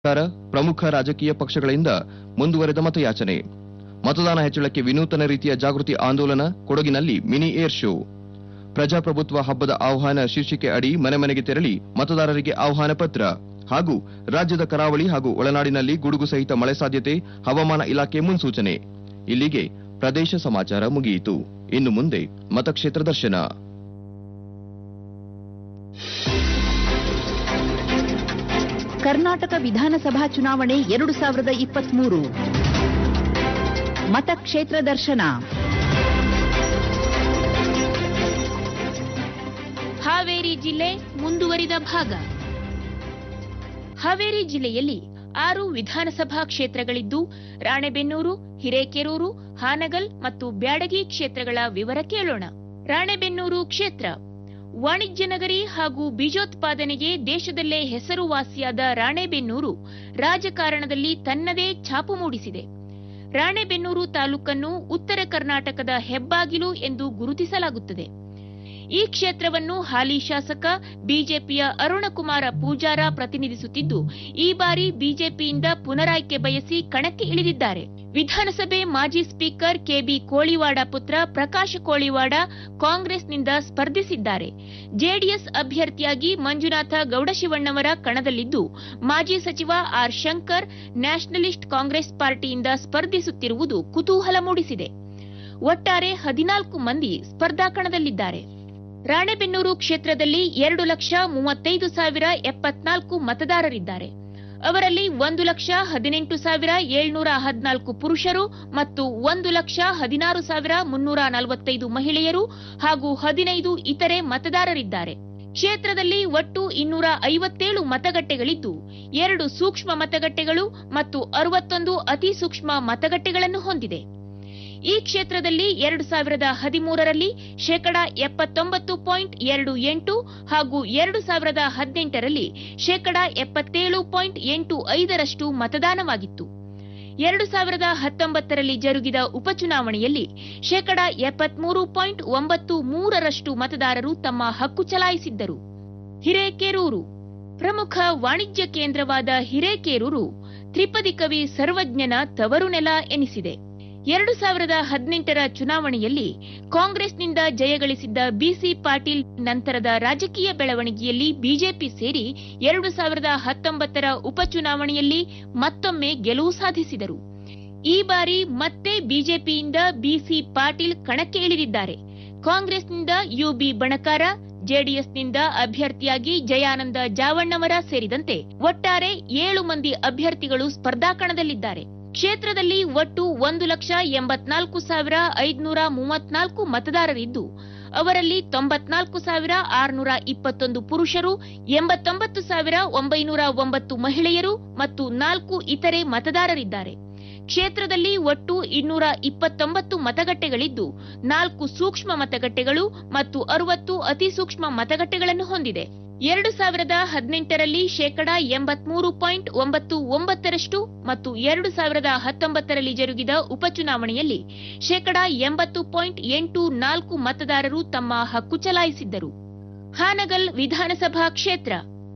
ಸರ್ಕಾರ ಪ್ರಮುಖ ರಾಜಕೀಯ ಪಕ್ಷಗಳಿಂದ ಮುಂದುವರೆದ ಮತಯಾಚನೆ ಮತದಾನ ಹೆಚ್ಚಳಕ್ಕೆ ವಿನೂತನ ರೀತಿಯ ಜಾಗೃತಿ ಆಂದೋಲನ ಕೊಡಗಿನಲ್ಲಿ ಮಿನಿ ಏರ್ ಶೋ ಪ್ರಜಾಪ್ರಭುತ್ವ ಹಬ್ಬದ ಆಹ್ವಾನ ಶೀರ್ಷಿಕೆ ಅಡಿ ಮನೆ ಮನೆಗೆ ತೆರಳಿ ಮತದಾರರಿಗೆ ಆಹ್ವಾನ ಪತ್ರ ಹಾಗೂ ರಾಜ್ಯದ ಕರಾವಳಿ ಹಾಗೂ ಒಳನಾಡಿನಲ್ಲಿ ಗುಡುಗು ಸಹಿತ ಮಳೆ ಸಾಧ್ಯತೆ ಹವಾಮಾನ ಇಲಾಖೆ ಮುನ್ಸೂಚನೆ ಇಲ್ಲಿಗೆ ಪ್ರದೇಶ ಸಮಾಚಾರ ಮುಗಿಯಿತು ಇನ್ನು ಮುಂದೆ ಮತಕ್ಷೇತ್ರ ದರ್ಶನ ಕರ್ನಾಟಕ ವಿಧಾನಸಭಾ ಚುನಾವಣೆ ಎರಡು ಸಾವಿರದ ಇಪ್ಪತ್ಮೂರು ಮತಕ್ಷೇತ್ರ ದರ್ಶನ ಹಾವೇರಿ ಜಿಲ್ಲೆ ಮುಂದುವರಿದ ಭಾಗ ಹಾವೇರಿ ಜಿಲ್ಲೆಯಲ್ಲಿ ಆರು ವಿಧಾನಸಭಾ ಕ್ಷೇತ್ರಗಳಿದ್ದು ರಾಣೆಬೆನ್ನೂರು ಹಿರೇಕೆರೂರು ಹಾನಗಲ್ ಮತ್ತು ಬ್ಯಾಡಗಿ ಕ್ಷೇತ್ರಗಳ ವಿವರ ಕೇಳೋಣ ರಾಣೆಬೆನ್ನೂರು ಕ್ಷೇತ್ರ ವಾಣಿಜ್ಯ ನಗರಿ ಹಾಗೂ ಬೀಜೋತ್ಪಾದನೆಗೆ ದೇಶದಲ್ಲೇ ಹೆಸರುವಾಸಿಯಾದ ರಾಣೆಬೆನ್ನೂರು ರಾಜಕಾರಣದಲ್ಲಿ ತನ್ನದೇ ಛಾಪು ಮೂಡಿಸಿದೆ ರಾಣೆಬೆನ್ನೂರು ತಾಲೂಕನ್ನು ಉತ್ತರ ಕರ್ನಾಟಕದ ಹೆಬ್ಬಾಗಿಲು ಎಂದು ಗುರುತಿಸಲಾಗುತ್ತದೆ ಈ ಕ್ಷೇತ್ರವನ್ನು ಹಾಲಿ ಶಾಸಕ ಬಿಜೆಪಿಯ ಅರುಣಕುಮಾರ ಪೂಜಾರ ಪ್ರತಿನಿಧಿಸುತ್ತಿದ್ದು ಈ ಬಾರಿ ಬಿಜೆಪಿಯಿಂದ ಪುನರಾಯ್ಕೆ ಬಯಸಿ ಕಣಕ್ಕೆ ಇಳಿದಿದ್ದಾರೆ ವಿಧಾನಸಭೆ ಮಾಜಿ ಸ್ಪೀಕರ್ ಕೆಬಿ ಕೋಳಿವಾಡ ಪುತ್ರ ಪ್ರಕಾಶ ಕೋಳಿವಾಡ ಕಾಂಗ್ರೆಸ್ನಿಂದ ಸ್ಪರ್ಧಿಸಿದ್ದಾರೆ ಜೆಡಿಎಸ್ ಅಭ್ಯರ್ಥಿಯಾಗಿ ಮಂಜುನಾಥ ಗೌಡಶಿವಣ್ಣವರ ಕಣದಲ್ಲಿದ್ದು ಮಾಜಿ ಸಚಿವ ಆರ್ ಶಂಕರ್ ನ್ಯಾಷನಲಿಸ್ಟ್ ಕಾಂಗ್ರೆಸ್ ಪಾರ್ಟಿಯಿಂದ ಸ್ಪರ್ಧಿಸುತ್ತಿರುವುದು ಕುತೂಹಲ ಮೂಡಿಸಿದೆ ಒಟ್ಟಾರೆ ಹದಿನಾಲ್ಕು ಮಂದಿ ಸ್ಪರ್ಧಾಕಣದಲ್ಲಿದ್ದಾರೆ ರಾಣೆಬೆನ್ನೂರು ಕ್ಷೇತ್ರದಲ್ಲಿ ಎರಡು ಲಕ್ಷ ಮೂವತ್ತೈದು ಸಾವಿರ ಎಪ್ಪತ್ನಾಲ್ಕು ಮತದಾರರಿದ್ದಾರೆ ಅವರಲ್ಲಿ ಒಂದು ಲಕ್ಷ ಹದಿನೆಂಟು ಸಾವಿರ ಏಳ್ನೂರ ಹದಿನಾಲ್ಕು ಪುರುಷರು ಮತ್ತು ಒಂದು ಲಕ್ಷ ಹದಿನಾರು ಸಾವಿರ ಮುನ್ನೂರ ನಲವತ್ತೈದು ಮಹಿಳೆಯರು ಹಾಗೂ ಹದಿನೈದು ಇತರೆ ಮತದಾರರಿದ್ದಾರೆ ಕ್ಷೇತ್ರದಲ್ಲಿ ಒಟ್ಟು ಇನ್ನೂರ ಐವತ್ತೇಳು ಮತಗಟ್ಟೆಗಳಿದ್ದು ಎರಡು ಸೂಕ್ಷ್ಮ ಮತಗಟ್ಟೆಗಳು ಮತ್ತು ಅರವತ್ತೊಂದು ಅತಿ ಸೂಕ್ಷ್ಮ ಮತಗಟ್ಟೆಗಳನ್ನು ಹೊಂದಿದೆ ಈ ಕ್ಷೇತ್ರದಲ್ಲಿ ಎರಡು ಸಾವಿರದ ಹದಿಮೂರರಲ್ಲಿ ಶೇಕಡ ಎಪ್ಪತ್ತೊಂಬತ್ತು ಪಾಯಿಂಟ್ ಎರಡು ಎಂಟು ಹಾಗೂ ಎರಡು ಸಾವಿರದ ಹದಿನೆಂಟರಲ್ಲಿ ಶೇಕಡ ಎಪ್ಪತ್ತೇಳು ಪಾಯಿಂಟ್ ಎಂಟು ಐದರಷ್ಟು ಮತದಾನವಾಗಿತ್ತು ಎರಡು ಸಾವಿರದ ಹತ್ತೊಂಬತ್ತರಲ್ಲಿ ಜರುಗಿದ ಉಪಚುನಾವಣೆಯಲ್ಲಿ ಶೇಕಡ ಎಪ್ಪತ್ಮೂರು ಪಾಯಿಂಟ್ ಒಂಬತ್ತು ಮೂರರಷ್ಟು ಮತದಾರರು ತಮ್ಮ ಹಕ್ಕು ಚಲಾಯಿಸಿದ್ದರು ಹಿರೇಕೆರೂರು ಪ್ರಮುಖ ವಾಣಿಜ್ಯ ಕೇಂದ್ರವಾದ ಹಿರೇಕೆರೂರು ತ್ರಿಪದಿ ಕವಿ ಸರ್ವಜ್ಞನ ತವರು ನೆಲ ಎನಿಸಿದೆ ಎರಡು ಸಾವಿರದ ಹದಿನೆಂಟರ ಚುನಾವಣೆಯಲ್ಲಿ ಕಾಂಗ್ರೆಸ್ನಿಂದ ಜಯಗಳಿಸಿದ್ದ ಬಿಸಿ ಪಾಟೀಲ್ ನಂತರದ ರಾಜಕೀಯ ಬೆಳವಣಿಗೆಯಲ್ಲಿ ಬಿಜೆಪಿ ಸೇರಿ ಎರಡು ಸಾವಿರದ ಹತ್ತೊಂಬತ್ತರ ಉಪಚುನಾವಣೆಯಲ್ಲಿ ಮತ್ತೊಮ್ಮೆ ಗೆಲುವು ಸಾಧಿಸಿದರು ಈ ಬಾರಿ ಮತ್ತೆ ಬಿಜೆಪಿಯಿಂದ ಬಿಸಿ ಪಾಟೀಲ್ ಕಣಕ್ಕೆ ಇಳಿದಿದ್ದಾರೆ ಕಾಂಗ್ರೆಸ್ನಿಂದ ಯುಬಿ ಬಣಕಾರ ಜೆಡಿಎಸ್ನಿಂದ ಅಭ್ಯರ್ಥಿಯಾಗಿ ಜಯಾನಂದ ಜಾವಣ್ಣವರ ಸೇರಿದಂತೆ ಒಟ್ಟಾರೆ ಏಳು ಮಂದಿ ಅಭ್ಯರ್ಥಿಗಳು ಸ್ಪರ್ಧಾಕಣದಲ್ಲಿದ್ದಾರೆ ಕ್ಷೇತ್ರದಲ್ಲಿ ಒಟ್ಟು ಒಂದು ಲಕ್ಷ ಎಂಬತ್ನಾಲ್ಕು ಸಾವಿರ ಐದುನೂರ ಮೂವತ್ನಾಲ್ಕು ಮತದಾರರಿದ್ದು ಅವರಲ್ಲಿ ತೊಂಬತ್ನಾಲ್ಕು ಸಾವಿರ ಆರುನೂರ ಇಪ್ಪತ್ತೊಂದು ಪುರುಷರು ಎಂಬತ್ತೊಂಬತ್ತು ಸಾವಿರ ಒಂಬೈನೂರ ಒಂಬತ್ತು ಮಹಿಳೆಯರು ಮತ್ತು ನಾಲ್ಕು ಇತರೆ ಮತದಾರರಿದ್ದಾರೆ ಕ್ಷೇತ್ರದಲ್ಲಿ ಒಟ್ಟು ಇನ್ನೂರ ಇಪ್ಪತ್ತೊಂಬತ್ತು ಮತಗಟ್ಟೆಗಳಿದ್ದು ನಾಲ್ಕು ಸೂಕ್ಷ್ಮ ಮತಗಟ್ಟೆಗಳು ಮತ್ತು ಅರವತ್ತು ಅತಿ ಸೂಕ್ಷ್ಮ ಮತಗಟ್ಟೆಗಳನ್ನು ಹೊಂದಿದೆ ಎರಡು ಸಾವಿರದ ಹದಿನೆಂಟರಲ್ಲಿ ಶೇಕಡ ಎಂಬತ್ಮೂರು ಪಾಯಿಂಟ್ ಒಂಬತ್ತು ಒಂಬತ್ತರಷ್ಟು ಮತ್ತು ಎರಡು ಸಾವಿರದ ಹತ್ತೊಂಬತ್ತರಲ್ಲಿ ಜರುಗಿದ ಉಪಚುನಾವಣೆಯಲ್ಲಿ ಶೇಕಡ ಎಂಬತ್ತು ಪಾಯಿಂಟ್ ಎಂಟು ನಾಲ್ಕು ಮತದಾರರು ತಮ್ಮ ಹಕ್ಕು ಚಲಾಯಿಸಿದ್ದರು ಹಾನಗಲ್ ವಿಧಾನಸಭಾ ಕ್ಷೇತ್ರ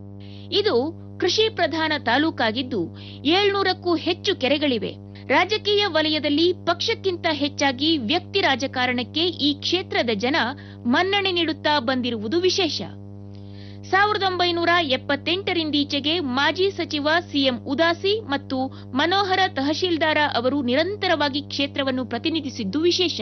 ಇದು ಕೃಷಿ ಪ್ರಧಾನ ತಾಲೂಕಾಗಿದ್ದು ಏಳ್ನೂರಕ್ಕೂ ಹೆಚ್ಚು ಕೆರೆಗಳಿವೆ ರಾಜಕೀಯ ವಲಯದಲ್ಲಿ ಪಕ್ಷಕ್ಕಿಂತ ಹೆಚ್ಚಾಗಿ ವ್ಯಕ್ತಿ ರಾಜಕಾರಣಕ್ಕೆ ಈ ಕ್ಷೇತ್ರದ ಜನ ಮನ್ನಣೆ ನೀಡುತ್ತಾ ಬಂದಿರುವುದು ವಿಶೇಷ ಸಾವಿರದ ಒಂಬೈನೂರ ಎಪ್ಪತ್ತೆಂಟರಿಂದೀಚೆಗೆ ಮಾಜಿ ಸಚಿವ ಸಿಎಂ ಉದಾಸಿ ಮತ್ತು ಮನೋಹರ ತಹಶೀಲ್ದಾರ ಅವರು ನಿರಂತರವಾಗಿ ಕ್ಷೇತ್ರವನ್ನು ಪ್ರತಿನಿಧಿಸಿದ್ದು ವಿಶೇಷ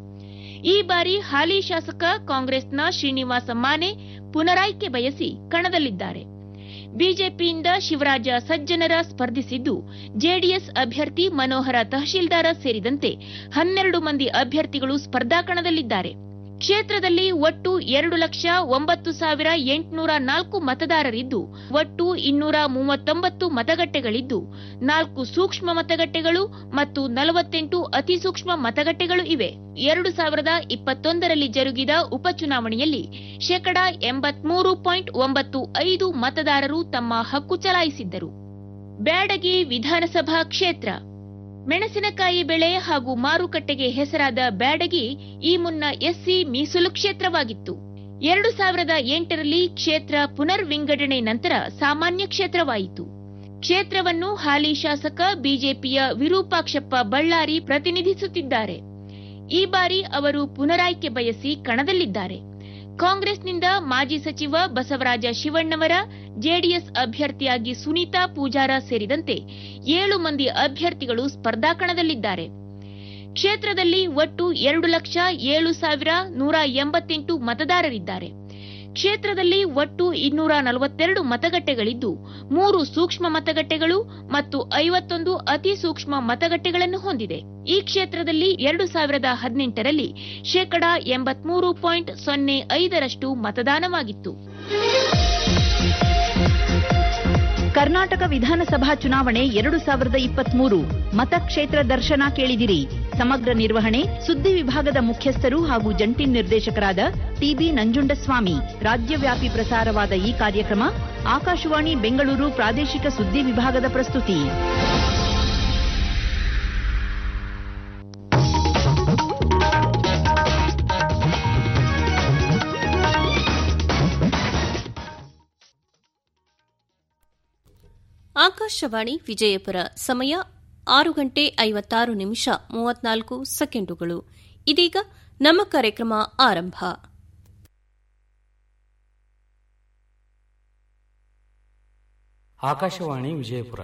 ಈ ಬಾರಿ ಹಾಲಿ ಶಾಸಕ ಕಾಂಗ್ರೆಸ್ನ ಶ್ರೀನಿವಾಸ ಮಾನೆ ಪುನರಾಯ್ಕೆ ಬಯಸಿ ಕಣದಲ್ಲಿದ್ದಾರೆ ಬಿಜೆಪಿಯಿಂದ ಶಿವರಾಜ ಸಜ್ಜನರ ಸ್ಪರ್ಧಿಸಿದ್ದು ಜೆಡಿಎಸ್ ಅಭ್ಯರ್ಥಿ ಮನೋಹರ ತಹಶೀಲ್ದಾರ ಸೇರಿದಂತೆ ಹನ್ನೆರಡು ಮಂದಿ ಅಭ್ಯರ್ಥಿಗಳು ಸ್ಪರ್ಧಾಕಣದಲ್ಲಿದ್ದಾರೆ ಕ್ಷೇತ್ರದಲ್ಲಿ ಒಟ್ಟು ಎರಡು ಲಕ್ಷ ಒಂಬತ್ತು ಸಾವಿರ ಎಂಟುನೂರ ನಾಲ್ಕು ಮತದಾರರಿದ್ದು ಒಟ್ಟು ಇನ್ನೂರ ಮೂವತ್ತೊಂಬತ್ತು ಮತಗಟ್ಟೆಗಳಿದ್ದು ನಾಲ್ಕು ಸೂಕ್ಷ್ಮ ಮತಗಟ್ಟೆಗಳು ಮತ್ತು ನಲವತ್ತೆಂಟು ಅತಿ ಸೂಕ್ಷ್ಮ ಮತಗಟ್ಟೆಗಳು ಇವೆ ಎರಡು ಸಾವಿರದ ಇಪ್ಪತ್ತೊಂದರಲ್ಲಿ ಜರುಗಿದ ಉಪಚುನಾವಣೆಯಲ್ಲಿ ಶೇಕಡ ಎಂಬತ್ಮೂರು ಪಾಯಿಂಟ್ ಒಂಬತ್ತು ಐದು ಮತದಾರರು ತಮ್ಮ ಹಕ್ಕು ಚಲಾಯಿಸಿದ್ದರು ಬ್ಯಾಡಗಿ ವಿಧಾನಸಭಾ ಕ್ಷೇತ್ರ ಮೆಣಸಿನಕಾಯಿ ಬೆಳೆ ಹಾಗೂ ಮಾರುಕಟ್ಟೆಗೆ ಹೆಸರಾದ ಬ್ಯಾಡಗಿ ಈ ಮುನ್ನ ಎಸ್ಸಿ ಮೀಸಲು ಕ್ಷೇತ್ರವಾಗಿತ್ತು ಎರಡು ಸಾವಿರದ ಎಂಟರಲ್ಲಿ ಕ್ಷೇತ್ರ ಪುನರ್ ವಿಂಗಡಣೆ ನಂತರ ಸಾಮಾನ್ಯ ಕ್ಷೇತ್ರವಾಯಿತು ಕ್ಷೇತ್ರವನ್ನು ಹಾಲಿ ಶಾಸಕ ಬಿಜೆಪಿಯ ವಿರೂಪಾಕ್ಷಪ್ಪ ಬಳ್ಳಾರಿ ಪ್ರತಿನಿಧಿಸುತ್ತಿದ್ದಾರೆ ಈ ಬಾರಿ ಅವರು ಪುನರಾಯ್ಕೆ ಬಯಸಿ ಕಣದಲ್ಲಿದ್ದಾರೆ ಕಾಂಗ್ರೆಸ್ನಿಂದ ಮಾಜಿ ಸಚಿವ ಬಸವರಾಜ ಶಿವಣ್ಣವರ ಜೆಡಿಎಸ್ ಅಭ್ಯರ್ಥಿಯಾಗಿ ಸುನೀತಾ ಪೂಜಾರ ಸೇರಿದಂತೆ ಏಳು ಮಂದಿ ಅಭ್ಯರ್ಥಿಗಳು ಸ್ಪರ್ಧಾಕಣದಲ್ಲಿದ್ದಾರೆ ಕ್ಷೇತ್ರದಲ್ಲಿ ಒಟ್ಟು ಎರಡು ಲಕ್ಷ ಏಳು ಸಾವಿರ ನೂರ ಎಂಬತ್ತೆಂಟು ಮತದಾರರಿದ್ದಾರೆ ಕ್ಷೇತ್ರದಲ್ಲಿ ಒಟ್ಟು ಇನ್ನೂರ ನಲವತ್ತೆರಡು ಮತಗಟ್ಟೆಗಳಿದ್ದು ಮೂರು ಸೂಕ್ಷ್ಮ ಮತಗಟ್ಟೆಗಳು ಮತ್ತು ಐವತ್ತೊಂದು ಅತಿ ಸೂಕ್ಷ್ಮ ಮತಗಟ್ಟೆಗಳನ್ನು ಹೊಂದಿದೆ ಈ ಕ್ಷೇತ್ರದಲ್ಲಿ ಎರಡು ಸಾವಿರದ ಹದಿನೆಂಟರಲ್ಲಿ ಶೇಕಡಾ ಎಂಬತ್ಮೂರು ಪಾಯಿಂಟ್ ಸೊನ್ನೆ ಐದರಷ್ಟು ಮತದಾನವಾಗಿತ್ತು ಕರ್ನಾಟಕ ವಿಧಾನಸಭಾ ಚುನಾವಣೆ ಎರಡು ಸಾವಿರದ ಇಪ್ಪತ್ಮೂರು ಮತಕ್ಷೇತ್ರ ದರ್ಶನ ಕೇಳಿದಿರಿ ಸಮಗ್ರ ನಿರ್ವಹಣೆ ಸುದ್ದಿ ವಿಭಾಗದ ಮುಖ್ಯಸ್ಥರು ಹಾಗೂ ಜಂಟಿ ನಿರ್ದೇಶಕರಾದ ಟಿಬಿ ನಂಜುಂಡಸ್ವಾಮಿ ರಾಜ್ಯವ್ಯಾಪಿ ಪ್ರಸಾರವಾದ ಈ ಕಾರ್ಯಕ್ರಮ ಆಕಾಶವಾಣಿ ಬೆಂಗಳೂರು ಪ್ರಾದೇಶಿಕ ಸುದ್ದಿ ವಿಭಾಗದ ಪ್ರಸ್ತುತಿ ಆಕಾಶವಾಣಿ ವಿಜಯಪುರ ಸಮಯ ಆರು ಗಂಟೆ ಐವತ್ತಾರು ನಿಮಿಷ ಮೂವತ್ನಾಲ್ಕು ಸೆಕೆಂಡುಗಳು ಇದೀಗ ನಮ್ಮ ಕಾರ್ಯಕ್ರಮ ಆರಂಭ ಆಕಾಶವಾಣಿ ವಿಜಯಪುರ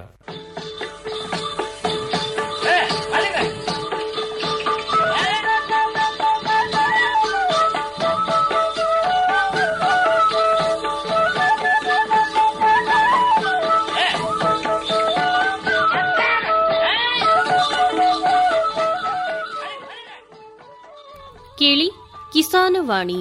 ಕೇಳಿ ಕಿಸಾನವಾಣಿ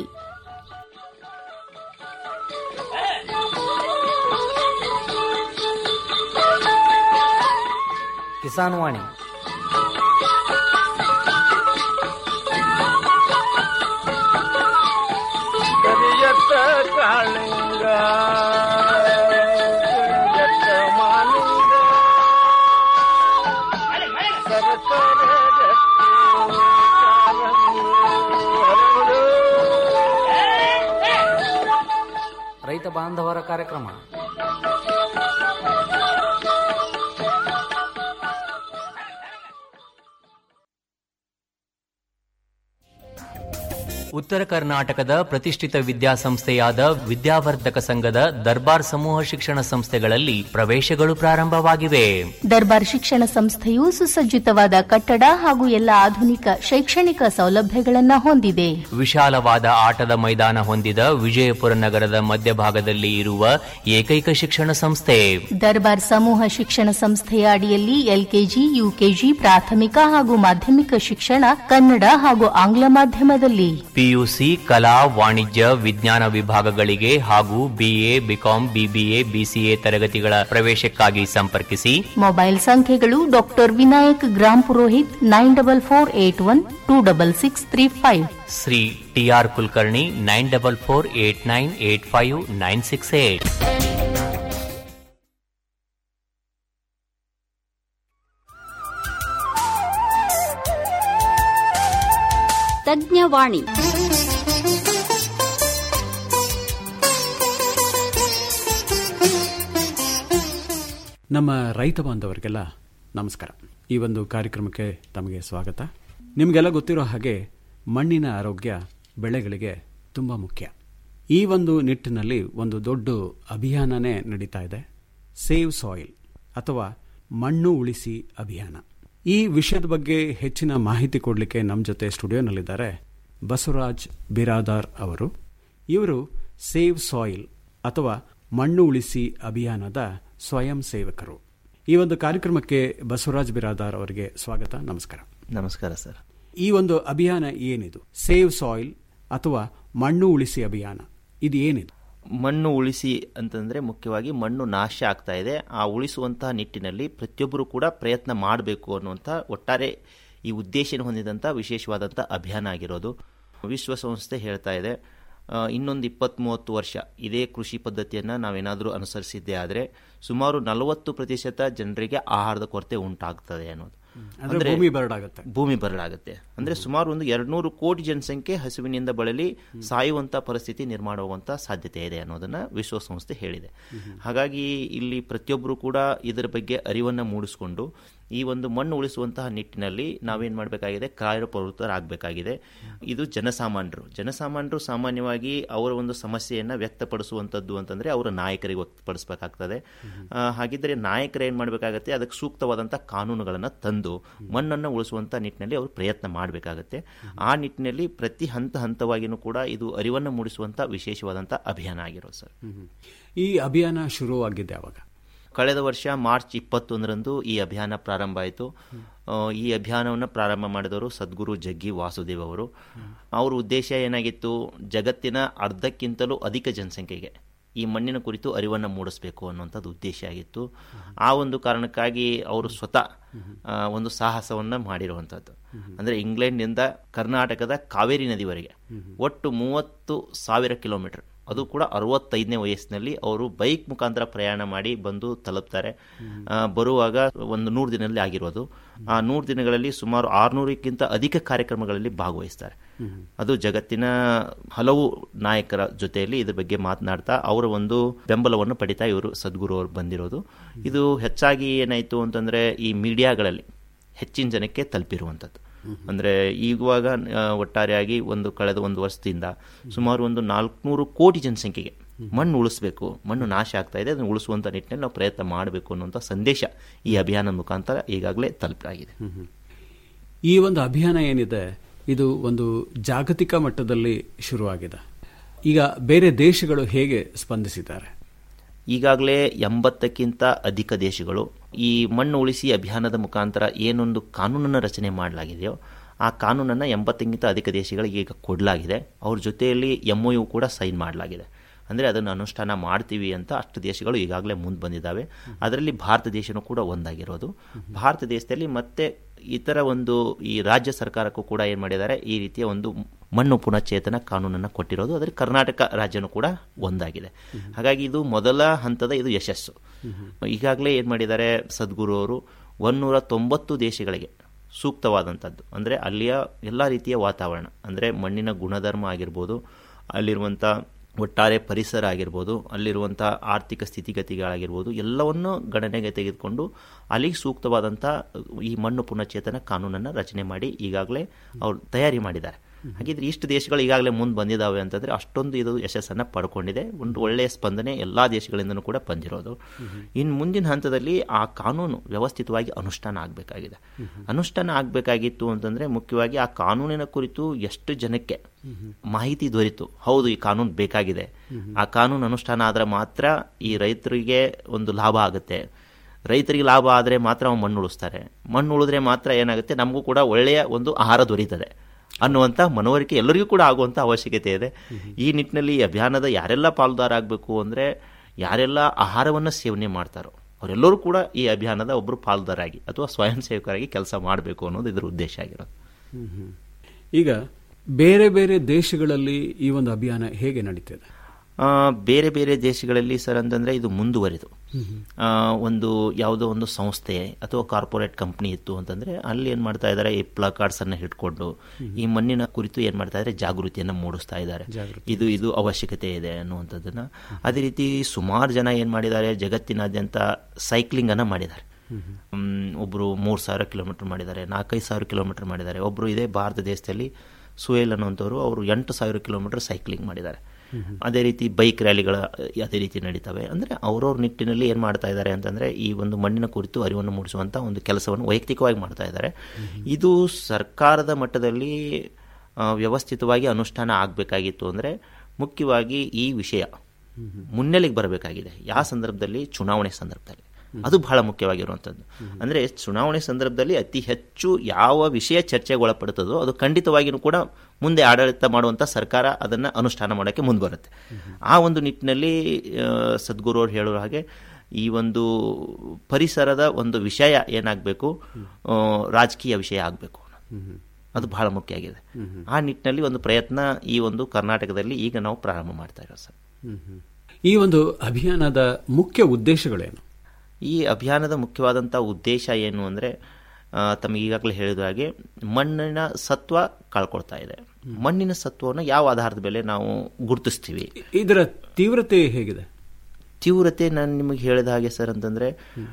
ಕಿಸಾನ್ ವಾಣಿ ಕರಿಯತ್ತ ಕಾಳಿಂಗ ಕರಿಯತ್ತ ಮಾಲಿಂಗ ಸರಸರ ಗಟ್ಟಿ ಕಾರಂಗಿ ಹರಡು. ರೈತ ಬಾಂಧವರ ಕಾರ್ಯಕ್ರಮ ಉತ್ತರ ಕರ್ನಾಟಕದ ಪ್ರತಿಷ್ಠಿತ ವಿದ್ಯಾಸಂಸ್ಥೆಯಾದ ವಿದ್ಯಾವರ್ಧಕ ಸಂಘದ ದರ್ಬಾರ್ ಸಮೂಹ ಶಿಕ್ಷಣ ಸಂಸ್ಥೆಗಳಲ್ಲಿ ಪ್ರವೇಶಗಳು ಪ್ರಾರಂಭವಾಗಿವೆ ದರ್ಬಾರ್ ಶಿಕ್ಷಣ ಸಂಸ್ಥೆಯು ಸುಸಜ್ಜಿತವಾದ ಕಟ್ಟಡ ಹಾಗೂ ಎಲ್ಲ ಆಧುನಿಕ ಶೈಕ್ಷಣಿಕ ಸೌಲಭ್ಯಗಳನ್ನು ಹೊಂದಿದೆ ವಿಶಾಲವಾದ ಆಟದ ಮೈದಾನ ಹೊಂದಿದ ವಿಜಯಪುರ ನಗರದ ಮಧ್ಯಭಾಗದಲ್ಲಿ ಇರುವ ಏಕೈಕ ಶಿಕ್ಷಣ ಸಂಸ್ಥೆ ದರ್ಬಾರ್ ಸಮೂಹ ಶಿಕ್ಷಣ ಸಂಸ್ಥೆಯ ಅಡಿಯಲ್ಲಿ ಎಲ್ಕೆಜಿ ಯುಕೆಜಿ ಪ್ರಾಥಮಿಕ ಹಾಗೂ ಮಾಧ್ಯಮಿಕ ಶಿಕ್ಷಣ ಕನ್ನಡ ಹಾಗೂ ಆಂಗ್ಲ ಮಾಧ್ಯಮದಲ್ಲಿ ಪಿಯುಸಿ ಕಲಾ ವಾಣಿಜ್ಯ ವಿಜ್ಞಾನ ವಿಭಾಗಗಳಿಗೆ ಹಾಗೂ ಬಿಎ ಬಿಕಾಂ ಬಿಬಿಎ ಬಿಸಿಎ ತರಗತಿಗಳ ಪ್ರವೇಶಕ್ಕಾಗಿ ಸಂಪರ್ಕಿಸಿ ಮೊಬೈಲ್ ಸಂಖ್ಯೆಗಳು doctor Vinayak Grampurohit nine double four eight one two double six three five Shri TR Kulkarni nine double four eight nine eight five nine six eight ತಜ್ಞವಾಣಿ ನಮ್ಮ ರೈತ ಬಾಂಧವರಿಗೆಲ್ಲ ನಮಸ್ಕಾರ ಈ ಒಂದು ಕಾರ್ಯಕ್ರಮಕ್ಕೆ ತಮಗೆ ಸ್ವಾಗತ ನಿಮಗೆಲ್ಲ ಗೊತ್ತಿರೋ ಹಾಗೆ ಮಣ್ಣಿನ ಆರೋಗ್ಯ ಬೆಳೆಗಳಿಗೆ ತುಂಬ ಮುಖ್ಯ ಈ ಒಂದು ನಿಟ್ಟಿನಲ್ಲಿ ಒಂದು ದೊಡ್ಡ ಅಭಿಯಾನನೇ ನಡೀತಾ ಇದೆ ಸೇವ್ ಸಾಯಿಲ್ ಅಥವಾ ಮಣ್ಣು ಉಳಿಸಿ ಅಭಿಯಾನ ಈ ವಿಷಯದ ಬಗ್ಗೆ ಹೆಚ್ಚಿನ ಮಾಹಿತಿ ಕೊಡಲಿಕ್ಕೆ ನಮ್ಮ ಜೊತೆ ಸ್ಟುಡಿಯೋನಲ್ಲಿದ್ದಾರೆ ಬಸವರಾಜ್ ಬಿರಾದಾರ್ ಅವರು ಇವರು ಸೇವ್ ಸಾಯಿಲ್ ಅಥವಾ ಮಣ್ಣು ಉಳಿಸಿ ಅಭಿಯಾನದ ಸ್ವಯಂ ಸೇವಕರು ಈ ಒಂದು ಕಾರ್ಯಕ್ರಮಕ್ಕೆ ಬಸವರಾಜ್ ಬಿರಾದಾರ್ ಅವರಿಗೆ ಸ್ವಾಗತ ನಮಸ್ಕಾರ ನಮಸ್ಕಾರ ಸರ್ ಈ ಒಂದು ಅಭಿಯಾನ ಏನಿದು ಸೇವ್ ಸಾಯಿಲ್ ಅಥವಾ ಮಣ್ಣು ಉಳಿಸಿ ಅಭಿಯಾನ ಇದು ಏನಿದು ಮಣ್ಣು ಉಳಿಸಿ ಅಂತಂದರೆ ಮುಖ್ಯವಾಗಿ ಮಣ್ಣು ನಾಶ ಆಗ್ತಾ ಇದೆ ಆ ಉಳಿಸುವಂತಹ ನಿಟ್ಟಿನಲ್ಲಿ ಪ್ರತಿಯೊಬ್ಬರು ಕೂಡ ಪ್ರಯತ್ನ ಮಾಡಬೇಕು ಅನ್ನುವಂಥ ಒಟ್ಟಾರೆ ಈ ಉದ್ದೇಶನ ಹೊಂದಿದಂಥ ವಿಶೇಷವಾದಂಥ ಅಭಿಯಾನ ಆಗಿರೋದು ವಿಶ್ವಸಂಸ್ಥೆ ಹೇಳ್ತಾ ಇದೆ ಆ, ಇನ್ನೊಂದು ಇಪ್ಪತ್ತ್ ಮೂವತ್ತು ವರ್ಷ ಇದೇ ಕೃಷಿ ಪದ್ಧತಿಯನ್ನು ನಾವೇನಾದರೂ ಅನುಸರಿಸಿದ್ದೇ ಆದರೆ ಸುಮಾರು ನಲವತ್ತು ಪ್ರತಿಶತ ಜನರಿಗೆ ಆಹಾರದ ಕೊರತೆ ಉಂಟಾಗ್ತದೆ ಅನ್ನೋದು ಅಂದ್ರೆ ಭೂಮಿ ಬರಡಾಗುತ್ತೆ ಭೂಮಿ ಬರಲಾಗುತ್ತೆ ಅಂದ್ರೆ ಸುಮಾರು ಒಂದು ಎರಡ್ನೂರು ಕೋಟಿ ಜನಸಂಖ್ಯೆ ಹಸುವಿನಿಂದ ಬಳಲಿ ಸಾಯುವಂತ ಪರಿಸ್ಥಿತಿ ನಿರ್ಮಾಣವಾಗುವಂತ ಸಾಧ್ಯತೆ ಇದೆ ಅನ್ನೋದನ್ನ ವಿಶ್ವಸಂಸ್ಥೆ ಹೇಳಿದೆ ಹಾಗಾಗಿ ಇಲ್ಲಿ ಪ್ರತಿಯೊಬ್ಬರು ಕೂಡ ಇದರ ಬಗ್ಗೆ ಅರಿವನ್ನ ಮೂಡಿಸಿಕೊಂಡು ಈ ಒಂದು ಮಣ್ಣು ಉಳಿಸುವಂತಹ ನಿಟ್ಟಿನಲ್ಲಿ ನಾವೇನ್ ಮಾಡಬೇಕಾಗಿದೆ ಕಾರ್ಯಪ್ರವೃತ್ತರಾಗಬೇಕಾಗಿದೆ ಇದು ಜನಸಾಮಾನ್ಯರು ಜನಸಾಮಾನ್ಯರು ಸಾಮಾನ್ಯವಾಗಿ ಅವರ ಒಂದು ಸಮಸ್ಯೆಯನ್ನ ವ್ಯಕ್ತಪಡಿಸುವಂತದ್ದು ಅಂತಂದ್ರೆ ಅವರ ನಾಯಕರಿಗೆ ವ್ಯಕ್ತಪಡಿಸಬೇಕಾಗ್ತದೆ ಆ, ಹಾಗಿದ್ರೆ ನಾಯಕರು ಏನ್ ಮಾಡಬೇಕಾಗತ್ತೆ ಅದಕ್ಕೆ ಸೂಕ್ತವಾದಂಥ ಕಾನೂನುಗಳನ್ನು ತಂದು ಮಣ್ಣನ್ನು ಉಳಿಸುವಂತ ನಿಟ್ಟಿನಲ್ಲಿ ಅವರು ಪ್ರಯತ್ನ ಮಾಡಬೇಕಾಗತ್ತೆ ಆ ನಿಟ್ಟಿನಲ್ಲಿ ಪ್ರತಿ ಹಂತ ಹಂತವಾಗಿಯೂ ಕೂಡ ಇದು ಅರಿವನ್ನು ಮೂಡಿಸುವಂತ ವಿಶೇಷವಾದಂಥ ಅಭಿಯಾನ ಆಗಿರೋದು ಸರ್ ಈ ಅಭಿಯಾನ ಶುರುವಾಗಿದ್ದೆ ಅವಾಗ ಕಳೆದ ವರ್ಷ ಮಾರ್ಚ್ ಇಪ್ಪತ್ತೊಂದರಂದು ಈ ಅಭಿಯಾನ ಪ್ರಾರಂಭ ಆಯಿತು ಆ, ಈ ಅಭಿಯಾನವನ್ನು ಪ್ರಾರಂಭ ಮಾಡಿದವರು ಸದ್ಗುರು ಜಗ್ಗಿ ವಾಸುದೇವ್ ಅವರು ಅವ್ರ ಉದ್ದೇಶ ಏನಾಗಿತ್ತು ಜಗತ್ತಿನ ಅರ್ಧಕ್ಕಿಂತಲೂ ಅಧಿಕ ಜನಸಂಖ್ಯೆಗೆ ಈ ಮಣ್ಣಿನ ಕುರಿತು ಅರಿವನ್ನು ಮೂಡಿಸಬೇಕು ಅನ್ನುವಂಥದ್ದು ಉದ್ದೇಶ ಆಗಿತ್ತು ಆ ಒಂದು ಕಾರಣಕ್ಕಾಗಿ ಅವರು ಸ್ವತಃ ಆ, ಒಂದು ಸಾಹಸವನ್ನು ಮಾಡಿರುವಂಥದ್ದು ಅಂದರೆ ಇಂಗ್ಲೆಂಡ್ನಿಂದ ಕರ್ನಾಟಕದ ಕಾವೇರಿ ನದಿವರೆಗೆ ಒಟ್ಟು ಮೂವತ್ತು ಸಾವಿರ ಕಿಲೋಮೀಟರ್ ಅದು ಕೂಡ ಅರವತ್ತೈದನೇ ವಯಸ್ಸಿನಲ್ಲಿ ಅವರು ಬೈಕ್ ಮುಖಾಂತರ ಪ್ರಯಾಣ ಮಾಡಿ ಬಂದು ತಲುಪ್ತಾರೆ ಆ, ಬರುವಾಗ ಒಂದು ನೂರು ದಿನದಲ್ಲಿ ಆಗಿರೋದು ಆ ನೂರು ದಿನಗಳಲ್ಲಿ ಸುಮಾರು ಆರುನೂರಕ್ಕಿಂತ ಅಧಿಕ ಕಾರ್ಯಕ್ರಮಗಳಲ್ಲಿ ಭಾಗವಹಿಸ್ತಾರೆ ಅದು ಜಗತ್ತಿನ ಹಲವು ನಾಯಕರ ಜೊತೆಯಲ್ಲಿ ಇದ್ರ ಬಗ್ಗೆ ಮಾತನಾಡ್ತಾ ಅವರ ಒಂದು ಬೆಂಬಲವನ್ನು ಪಡಿತಾ ಇವರು ಸದ್ಗುರು ಅವರು ಬಂದಿರೋದು ಇದು ಹೆಚ್ಚಾಗಿ ಏನಾಯಿತು ಅಂತಂದ್ರೆ ಈ ಮೀಡಿಯಾಗಳಲ್ಲಿ ಹೆಚ್ಚಿನ ಜನಕ್ಕೆ ತಲುಪಿರುವಂಥದ್ದು ಅಂದ್ರೆ ಈವಾಗ ಆ, ಒಟ್ಟಾರೆಯಾಗಿ ಒಂದು ಕಳೆದ ಒಂದು ವರ್ಷದಿಂದ ಸುಮಾರು ಒಂದು ನಾಲ್ಕುನೂರು ಕೋಟಿ ಜನಸಂಖ್ಯೆಗೆ ಮಣ್ಣು ಉಳಿಸ್ಬೇಕು ಮಣ್ಣು ನಾಶ ಆಗ್ತಾ ಇದೆ ಅದನ್ನು ಉಳಿಸುವಂತ ನಿಟ್ಟಿನಲ್ಲಿ ನಾವು ಪ್ರಯತ್ನ ಮಾಡಬೇಕು ಅನ್ನುವಂಥ ಸಂದೇಶ ಈ ಅಭಿಯಾನದ ಮುಖಾಂತರ ಈಗಾಗಲೇ ತಲುಪಾಗಿದೆ ಈ ಒಂದು ಅಭಿಯಾನ ಏನಿದೆ ಇದು ಒಂದು ಜಾಗತಿಕ ಮಟ್ಟದಲ್ಲಿ ಶುರುವಾಗಿದೆ ಈಗ ಬೇರೆ ದೇಶಗಳು ಹೇಗೆ ಸ್ಪಂದಿಸಿದ್ದಾರೆ ಈಗಾಗಲೇ ಎಂಬತ್ತಕ್ಕಿಂತ ಅಧಿಕ ದೇಶಗಳು ಈ ಮಣ್ಣು ಉಳಿಸಿ ಅಭಿಯಾನದ ಮುಖಾಂತರ ಏನೊಂದು ಕಾನೂನನ್ನು ರಚನೆ ಮಾಡಲಾಗಿದೆಯೋ ಆ ಕಾನೂನನ್ನು ಎಂಬತ್ತಕ್ಕಿಂತ ಅಧಿಕ ದೇಶಗಳಿಗೆ ಈಗ ಕೊಡಲಾಗಿದೆ ಅವ್ರ ಜೊತೆಯಲ್ಲಿ ಎಮ್ ಯು ಕೂಡ ಸೈನ್ ಮಾಡಲಾಗಿದೆ ಅಂದರೆ ಅದನ್ನು ಅನುಷ್ಠಾನ ಮಾಡ್ತೀವಿ ಅಂತ ಅಷ್ಟು ದೇಶಗಳು ಈಗಾಗಲೇ ಮುಂದೆ ಬಂದಿದ್ದಾವೆ ಅದರಲ್ಲಿ ಭಾರತ ದೇಶನೂ ಕೂಡ ಒಂದಾಗಿರೋದು ಭಾರತ ದೇಶದಲ್ಲಿ ಮತ್ತೆ ಇತರ ಒಂದು ಈ ರಾಜ್ಯ ಸರ್ಕಾರಕ್ಕೂ ಕೂಡ ಏನು ಮಾಡಿದ್ದಾರೆ ಈ ರೀತಿಯ ಒಂದು ಮಣ್ಣು ಪುನಶ್ಚೇತನ ಕಾನೂನನ್ನು ಕೊಟ್ಟಿರೋದು ಅದರಲ್ಲಿ ಕರ್ನಾಟಕ ರಾಜ್ಯನೂ ಕೂಡ ಒಂದಾಗಿದೆ ಹಾಗಾಗಿ ಇದು ಮೊದಲ ಹಂತದ ಇದು ಯಶಸ್ಸು ಈಗಾಗಲೇ ಏನು ಮಾಡಿದ್ದಾರೆ ಸದ್ಗುರು ಅವರು ಒನ್ನೂರ ತೊಂಬತ್ತು ದೇಶಗಳಿಗೆ ಸೂಕ್ತವಾದಂಥದ್ದು ಅಂದರೆ ಅಲ್ಲಿಯ ಎಲ್ಲ ರೀತಿಯ ವಾತಾವರಣ ಅಂದರೆ ಮಣ್ಣಿನ ಗುಣಧರ್ಮ ಆಗಿರ್ಬೋದು ಅಲ್ಲಿರುವಂಥ ಒಟ್ಟಾರೆ ಪರಿಸರ ಆಗಿರ್ಬೋದು ಅಲ್ಲಿರುವಂಥ ಆರ್ಥಿಕ ಸ್ಥಿತಿಗತಿಗಳಾಗಿರ್ಬೋದು ಎಲ್ಲವನ್ನೂ ಗಣನೆಗೆ ತೆಗೆದುಕೊಂಡು ಅಲ್ಲಿಗೆ ಸೂಕ್ತವಾದಂಥ ಈ ಮಣ್ಣು ಪುನಶ್ಚೇತನ ಕಾನೂನನ್ನು ರಚನೆ ಮಾಡಿ ಈಗಾಗಲೇ ಅವರು ತಯಾರಿ ಮಾಡಿದ್ದಾರೆ ಹಾಗಿದ್ರೆ ಇಷ್ಟು ದೇಶಗಳು ಈಗಾಗಲೇ ಮುಂದೆ ಬಂದಿದ್ದಾವೆ ಅಂತಂದ್ರೆ ಅಷ್ಟೊಂದು ಇದು ಯಶಸ್ಸನ್ನು ಪಡ್ಕೊಂಡಿದೆ ಒಂದು ಒಳ್ಳೆಯ ಸ್ಪಂದನೆ ಎಲ್ಲ ದೇಶಗಳಿಂದನೂ ಕೂಡ ಬಂದಿರೋದು ಇನ್ನು ಮುಂದಿನ ಹಂತದಲ್ಲಿ ಆ ಕಾನೂನು ವ್ಯವಸ್ಥಿತವಾಗಿ ಅನುಷ್ಠಾನ ಆಗಬೇಕಾಗಿದೆ ಅನುಷ್ಠಾನ ಆಗಬೇಕಾಗಿತ್ತು ಅಂತಂದ್ರೆ ಮುಖ್ಯವಾಗಿ ಆ ಕಾನೂನಿನ ಕುರಿತು ಎಷ್ಟು ಜನಕ್ಕೆ ಮಾಹಿತಿ ದೊರೆತು ಹೌದು ಈ ಕಾನೂನು ಬೇಕಾಗಿದೆ ಆ ಕಾನೂನು ಅನುಷ್ಠಾನ ಆದ್ರೆ ಮಾತ್ರ ಈ ರೈತರಿಗೆ ಒಂದು ಲಾಭ ಆಗುತ್ತೆ ರೈತರಿಗೆ ಲಾಭ ಆದರೆ ಮಾತ್ರ ಅವ್ನು ಮಣ್ಣು ಉಳಿಸ್ತಾರೆ ಮಣ್ಣು ಉಳಿದ್ರೆ ಮಾತ್ರ ಏನಾಗುತ್ತೆ ನಮಗೂ ಕೂಡ ಒಳ್ಳೆಯ ಒಂದು ಆಹಾರ ದೊರೀತದೆ ಅನ್ನುವಂಥ ಮನವರಿಕೆ ಎಲ್ಲರಿಗೂ ಕೂಡ ಆಗುವಂಥ ಅವಶ್ಯಕತೆ ಇದೆ ಈ ನಿಟ್ಟಿನಲ್ಲಿ ಈ ಅಭಿಯಾನದ ಯಾರೆಲ್ಲ ಪಾಲುದಾರ ಆಗಬೇಕು ಅಂದರೆ ಯಾರೆಲ್ಲ ಆಹಾರವನ್ನು ಸೇವನೆ ಮಾಡ್ತಾರೋ ಅವರೆಲ್ಲರೂ ಕೂಡ ಈ ಅಭಿಯಾನದ ಒಬ್ಬರು ಪಾಲುದಾರಾಗಿ ಅಥವಾ ಸ್ವಯಂ ಸೇವಕರಾಗಿ ಕೆಲಸ ಮಾಡಬೇಕು ಅನ್ನೋದು ಇದರ ಉದ್ದೇಶ ಆಗಿರೋದು ಈಗ ಬೇರೆ ಬೇರೆ ದೇಶಗಳಲ್ಲಿ ಈ ಒಂದು ಅಭಿಯಾನ ಹೇಗೆ ನಡೀತಿದೆ ಆ, ಬೇರೆ ಬೇರೆ ದೇಶಗಳಲ್ಲಿ ಸರ್ ಅಂತಂದ್ರೆ ಇದು ಮುಂದುವರಿದು ಆ, ಒಂದು ಯಾವುದೋ ಒಂದು ಸಂಸ್ಥೆ ಅಥವಾ ಕಾರ್ಪೊರೇಟ್ ಕಂಪ್ನಿ ಇತ್ತು ಅಂತಂದ್ರೆ ಅಲ್ಲಿ ಏನ್ ಮಾಡ್ತಾ ಇದ್ದಾರೆ ಈ ಪ್ಲಕಾರ್ಡ್ಸ್ ಅನ್ನ ಹಿಡ್ಕೊಂಡು ಈ ಮಣ್ಣಿನ ಕುರಿತು ಏನ್ ಮಾಡ್ತಾ ಇದ್ದಾರೆ ಜಾಗೃತಿಯನ್ನ ಮೂಡಿಸ್ತಾ ಇದ್ದಾರೆ ಇದು ಇದು ಅವಶ್ಯಕತೆ ಇದೆ ಅನ್ನುವಂಥದ್ದನ್ನ ಅದೇ ರೀತಿ ಸುಮಾರು ಜನ ಏನ್ ಮಾಡಿದ್ದಾರೆ ಜಗತ್ತಿನಾದ್ಯಂತ ಸೈಕ್ಲಿಂಗ್ ಅನ್ನ ಮಾಡಿದ್ದಾರೆ ಹ್ಮ್, ಒಬ್ರು ಮೂರ್ ಸಾವಿರ ಕಿಲೋಮೀಟರ್ ಮಾಡಿದ್ದಾರೆ ನಾಲ್ಕೈದು ಸಾವಿರ ಕಿಲೋಮೀಟರ್ ಮಾಡಿದ್ದಾರೆ ಒಬ್ರು ಇದೇ ಭಾರತ ದೇಶದಲ್ಲಿ ಸುಯೇಲ್ ಅನ್ನುವಂಥವ್ರು ಅವರು ಎಂಟು ಸಾವಿರ ಕಿಲೋಮೀಟರ್ ಸೈಕ್ಲಿಂಗ್ ಮಾಡಿದ್ದಾರೆ ಅದೇ ರೀತಿ ಬೈಕ್ ರ್ಯಾಲಿಗಳ ಅದೇ ರೀತಿ ನಡೀತವೆ ಅಂದರೆ ಅವ್ರವ್ರ ನಿಟ್ಟಿನಲ್ಲಿ ಏನು ಮಾಡ್ತಾ ಇದ್ದಾರೆ ಅಂತಂದರೆ ಈ ಒಂದು ಮಣ್ಣಿನ ಕುರಿತು ಅರಿವನ್ನು ಮೂಡಿಸುವಂಥ ಒಂದು ಕೆಲಸವನ್ನು ವೈಯಕ್ತಿಕವಾಗಿ ಮಾಡ್ತಾ ಇದ್ದಾರೆ ಇದು ಸರ್ಕಾರದ ಮಟ್ಟದಲ್ಲಿ ಆ, ವ್ಯವಸ್ಥಿತವಾಗಿ ಅನುಷ್ಠಾನ ಆಗಬೇಕಾಗಿತ್ತು ಅಂದರೆ ಮುಖ್ಯವಾಗಿ ಈ ವಿಷಯ ಮುನ್ನೆಲೆಗೆ ಬರಬೇಕಾಗಿದೆ ಯಾವ ಸಂದರ್ಭದಲ್ಲಿ ಚುನಾವಣೆ ಸಂದರ್ಭದಲ್ಲಿ ಅದು ಬಹಳ ಮುಖ್ಯವಾಗಿರುವಂಥದ್ದು ಅಂದರೆ ಚುನಾವಣೆ ಸಂದರ್ಭದಲ್ಲಿ ಅತಿ ಹೆಚ್ಚು ಯಾವ ವಿಷಯ ಚರ್ಚೆಗೆ ಒಳಪಡುತ್ತದೋ ಅದು ಖಂಡಿತವಾಗಿಯೂ ಕೂಡ ಮುಂದೆ ಆಡಳಿತ ಮಾಡುವಂಥ ಸರ್ಕಾರ ಅದನ್ನು ಅನುಷ್ಠಾನ ಮಾಡೋಕ್ಕೆ ಮುಂದೆ ಬರುತ್ತೆ ಆ ಒಂದು ನಿಟ್ಟಿನಲ್ಲಿ ಆ, ಸದ್ಗುರು ಅವರು ಹೇಳೋ ಹಾಗೆ ಈ ಒಂದು ಪರಿಸರದ ಒಂದು ವಿಷಯ ಏನಾಗಬೇಕು ರಾಜಕೀಯ ವಿಷಯ ಆಗಬೇಕು ಅದು ಬಹಳ ಮುಖ್ಯ ಆಗಿದೆ ಆ ನಿಟ್ಟಿನಲ್ಲಿ ಒಂದು ಪ್ರಯತ್ನ ಈ ಒಂದು ಕರ್ನಾಟಕದಲ್ಲಿ ಈಗ ನಾವು ಪ್ರಾರಂಭ ಮಾಡ್ತಾ ಇರೋದು ಸರ್ ಈ ಒಂದು ಅಭಿಯಾನದ ಮುಖ್ಯ ಉದ್ದೇಶಗಳೇನು ಈ ಅಭಿಯಾನದ ಮುಖ್ಯವಾದಂಥ ಉದ್ದೇಶ ಏನು ಅಂದರೆ ಆ, ತಮಗೆ ಈಗಾಗಲೇ ಹೇಳಿದ ಹಾಗೆ ಮಣ್ಣಿನ ಸತ್ವ ಕಳ್ಕೊಳ್ತಾ ಇದೆ ಮಣ್ಣಿನ ಸತ್ವವನ್ನು ಯಾವ ಆಧಾರದ ಮೇಲೆ ನಾವು ಗುರುತಿಸ್ತೀವಿ ಇದರ ತೀವ್ರತೆ ಹೇಗಿದೆ ತೀವ್ರತೆ ನಾನು ನಿಮಗೆ ಹೇಳಿದ ಹಾಗೆ ಸರ್ ಅಂತಂದ್ರೆ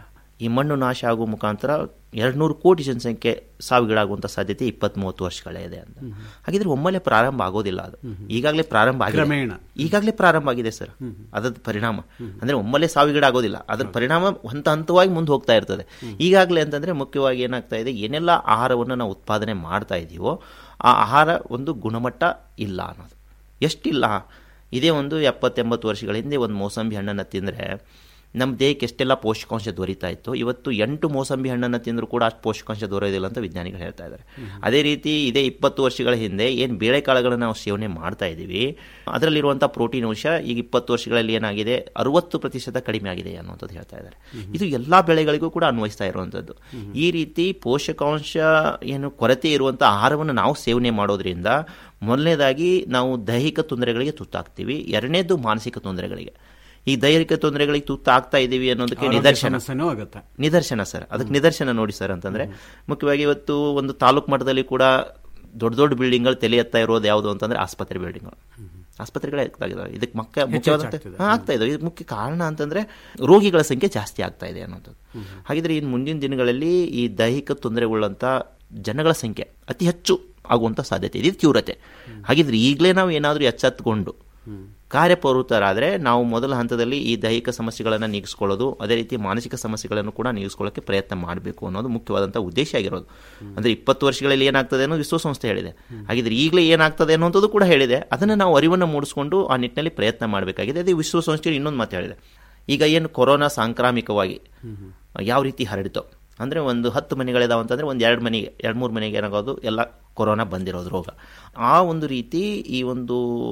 ಈ ಮಣ್ಣು ನಾಶ ಆಗುವ ಮುಖಾಂತರ ಎರಡ್ನೂರು ಕೋಟಿ ಜನಸಂಖ್ಯೆ ಸಾವಿಗೀಡಾಗುವಂತ ಸಾಧ್ಯತೆ ಇಪ್ಪತ್ತ್ ಮೂವತ್ತು ವರ್ಷಗಳೇ ಇದೆ ಅಂತ ಹಾಗಿದ್ರೆ ಒಮ್ಮೆಲೆ ಪ್ರಾರಂಭ ಆಗೋದಿಲ್ಲ ಅದು ಈಗಾಗಲೇ ಪ್ರಾರಂಭ ಆಗಿದೆ ಕ್ರಮೇಣ. ಈಗಾಗಲೇ ಪ್ರಾರಂಭ ಆಗಿದೆ ಸರ್ ಅದರ ಪರಿಣಾಮ ಅಂದ್ರೆ ಒಮ್ಮೆಲೆ ಸಾವಿಗೀಡಾಗೋದಿಲ್ಲ ಅದರ ಪರಿಣಾಮ ಹಂತ ಹಂತವಾಗಿ ಮುಂದೆ ಹೋಗ್ತಾ ಇರ್ತದೆ ಈಗಾಗಲೇ ಅಂತಂದ್ರೆ ಮುಖ್ಯವಾಗಿ ಏನಾಗ್ತಾ ಇದೆ ಏನೆಲ್ಲ ಆಹಾರವನ್ನು ನಾವು ಉತ್ಪಾದನೆ ಮಾಡ್ತಾ ಇದೀವೋ ಆ ಆಹಾರ ಒಂದು ಗುಣಮಟ್ಟ ಇಲ್ಲ ಅನ್ನೋದು ಎಷ್ಟಿಲ್ಲ ಇದೇ ಒಂದು ಎಪ್ಪತ್ತೆಂಬತ್ತು ವರ್ಷಗಳ ಹಿಂದೆ ಒಂದು ಮೋಸಂಬಿ ಹಣ್ಣನ್ನು ತಿಂದರೆ ನಮ್ಮ ದೇಹಕ್ಕೆ ಎಷ್ಟೆಲ್ಲ ಪೋಷಕಾಂಶ ದೊರೀತಾ ಇತ್ತು ಇವತ್ತು ಎಂಟು ಮೋಸಂಬಿ ಹಣ್ಣನ್ನು ತಿಂದರೂ ಕೂಡ ಅಷ್ಟು ಪೋಷಕಾಂಶ ದೊರೆಯೋದಿಲ್ಲ ಅಂತ ವಿಜ್ಞಾನಿಗಳು ಹೇಳ್ತಾ ಇದ್ದಾರೆ ಅದೇ ರೀತಿ ಇದೇ ಇಪ್ಪತ್ತು ವರ್ಷಗಳ ಹಿಂದೆ ಏನು ಬೇಳೆಕಾಳುಗಳನ್ನು ನಾವು ಸೇವನೆ ಮಾಡ್ತಾ ಇದ್ದೀವಿ ಅದರಲ್ಲಿರುವಂಥ ಪ್ರೋಟೀನ್ ಅಂಶ ಈಗ ಇಪ್ಪತ್ತು ವರ್ಷಗಳಲ್ಲಿ ಏನಾಗಿದೆ ಅರವತ್ತು ಪ್ರತಿಶತ ಕಡಿಮೆ ಆಗಿದೆ ಅನ್ನುವಂಥದ್ದು ಹೇಳ್ತಾ ಇದ್ದಾರೆ ಇದು ಎಲ್ಲ ಬೆಳೆಗಳಿಗೂ ಕೂಡ ಅನ್ವಯಿಸ್ತಾ ಇರುವಂಥದ್ದು ಈ ರೀತಿ ಪೋಷಕಾಂಶ ಏನು ಕೊರತೆ ಇರುವಂಥ ಆಹಾರವನ್ನು ನಾವು ಸೇವನೆ ಮಾಡೋದ್ರಿಂದ ಮೊದಲನೇದಾಗಿ ನಾವು ದೈಹಿಕ ತೊಂದರೆಗಳಿಗೆ ತುತ್ತಾಗ್ತೀವಿ ಎರಡನೇದು ಮಾನಸಿಕ ತೊಂದರೆಗಳಿಗೆ ಈ ದೈಹಿಕ ತೊಂದರೆಗಳಿಗೆ ತುತ್ತಾಗ್ತಾ ಇದ್ದೀವಿ ಅನ್ನೋದಕ್ಕೆ ಆರೋಗ್ಯ ನಿದರ್ಶನ ಸಮಸ್ಯೆನೂ ಆಗುತ್ತೆ ನಿದರ್ಶನ ಸರ್ ಅದಕ್ಕೆ ನಿದರ್ಶನ ನೋಡಿ ಸರ್ ಅಂತಂದ್ರೆ ಮುಖ್ಯವಾಗಿ ಇವತ್ತು ಒಂದು ತಾಲೂಕು ಮಟ್ಟದಲ್ಲಿ ಕೂಡ ದೊಡ್ಡ ದೊಡ್ಡ ಬಿಲ್ಡಿಂಗ್ಗಳು ತಲೆ ಎತ್ತಾ ಇರೋದು ಯಾವುದು ಅಂತಂದ್ರೆ ಆಸ್ಪತ್ರೆ ಬಿಲ್ಡಿಂಗ್ಗಳು ಆಸ್ಪತ್ರೆಗಳೇ ಆಗ್ತಾಗಿದ್ದಾವೆ ಇದಕ್ಕೆ ಮುಖ್ಯ ಮುಖ್ಯವಾದಂತೆ ಹೆಚ್ಚಾಗ್ತಿದೆ. ಹಾ, ಆಗ್ತಾ ಇದಾವೆ ಇದಕ್ಕೆ ಮುಖ್ಯ ಕಾರಣ ಅಂತಂದ್ರೆ ರೋಗಿಗಳ ಸಂಖ್ಯೆ ಜಾಸ್ತಿ ಆಗ್ತಾ ಇದೆ ಅನ್ನೋಂಥದ್ದು ಹಾಗಿದ್ರೆ ಇನ್ನು ಮುಂದಿನ ದಿನಗಳಲ್ಲಿ ಈ ದೈಹಿಕ ತೊಂದರೆಗೊಳ್ಳುವಂಥ ಜನಗಳ ಸಂಖ್ಯೆ ಅತಿ ಹೆಚ್ಚು ಆಗುವಂಥ ಸಾಧ್ಯತೆ ಇದೆ ಇದು ತೀವ್ರತೆ ಹಾಗಿದ್ರೆ ಈಗಲೇ ನಾವು ಏನಾದರೂ ಎಚ್ಚೆತ್ತುಕೊಂಡು ಕಾರ್ಯಪ್ರವೃತ್ತರಾದರೆ ನಾವು ಮೊದಲ ಹಂತದಲ್ಲಿ ಈ ದೈಹಿಕ ಸಮಸ್ಯೆಗಳನ್ನು ನೀಗಿಸ್ಕೊಳ್ಳೋದು ಅದೇ ರೀತಿ ಮಾನಸಿಕ ಸಮಸ್ಯೆಗಳನ್ನು ಕೂಡ ನೀಗಿಸ್ಕೊಳ್ಳೋಕೆ ಪ್ರಯತ್ನ ಮಾಡಬೇಕು ಅನ್ನೋದು ಮುಖ್ಯವಾದಂಥ ಉದ್ದೇಶ ಆಗಿರೋದು ಅಂದರೆ ಇಪ್ಪತ್ತು ವರ್ಷಗಳಲ್ಲಿ ಏನಾಗ್ತದೆ ಅನ್ನೋದು ವಿಶ್ವಸಂಸ್ಥೆ ಹೇಳಿದೆ ಹಾಗಿದ್ರೆ ಈಗಲೇ ಏನಾಗ್ತದೆ ಅನ್ನೋಂಥದ್ದು ಕೂಡ ಹೇಳಿದೆ ಅದನ್ನು ನಾವು ಅರಿವನ್ನು ಮೂಡಿಸ್ಕೊಂಡು ಆ ನಿಟ್ಟಿನಲ್ಲಿ ಪ್ರಯತ್ನ ಮಾಡಬೇಕಾಗಿದೆ ಅದೇ ವಿಶ್ವಸಂಸ್ಥೆ ಇನ್ನೊಂದು ಮಾತು ಹೇಳಿದೆ ಈಗ ಏನು ಕೊರೋನಾ ಸಾಂಕ್ರಾಮಿಕವಾಗಿ ಯಾವ ರೀತಿ ಹರಡಿತೋ ಅಂದರೆ ಒಂದು ಹತ್ತು ಮನೆಗಳಿದಾವೆ ಅಂತಂದರೆ ಒಂದು ಎರಡು ಮನೆಗೆ ಎರಡು ಮೂರು ಮನೆಗೆ ಏನಾಗೋದು ಎಲ್ಲ ಕೊರೋನಾ ಬಂದಿರೋದು ರೋಗ ಆ ಒಂದು ರೀತಿ ಈ ಒಂದು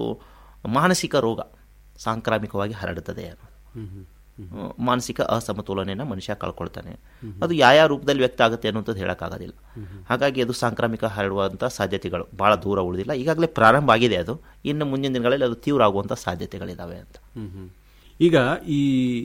ಮಾನಸಿಕ ರೋಗ ಸಾಂಕ್ರಾಮಿಕವಾಗಿ ಹರಡುತ್ತದೆ ಅನ್ನೋದು ಮಾನಸಿಕ ಅಸಮತೋಲನೆಯನ್ನು ಮನುಷ್ಯ ಕಳ್ಕೊಳ್ತಾನೆ ಅದು ಯಾವ ರೂಪದಲ್ಲಿ ವ್ಯಕ್ತ ಆಗುತ್ತೆ ಅನ್ನೋಂಥದ್ದು ಹೇಳೋಕ್ಕಾಗೋದಿಲ್ಲ ಹಾಗಾಗಿ ಅದು ಸಾಂಕ್ರಾಮಿಕ ಹರಡುವಂಥ ಸಾಧ್ಯತೆಗಳು ಭಾಳ ದೂರ ಉಳಿದಿಲ್ಲ ಈಗಾಗಲೇ ಪ್ರಾರಂಭ ಆಗಿದೆ ಅದು ಇನ್ನು ಮುಂದಿನ ದಿನಗಳಲ್ಲಿ ಅದು ತೀವ್ರ ಆಗುವಂಥ ಸಾಧ್ಯತೆಗಳಿದ್ದಾವೆ ಅಂತ ಈಗ ಈ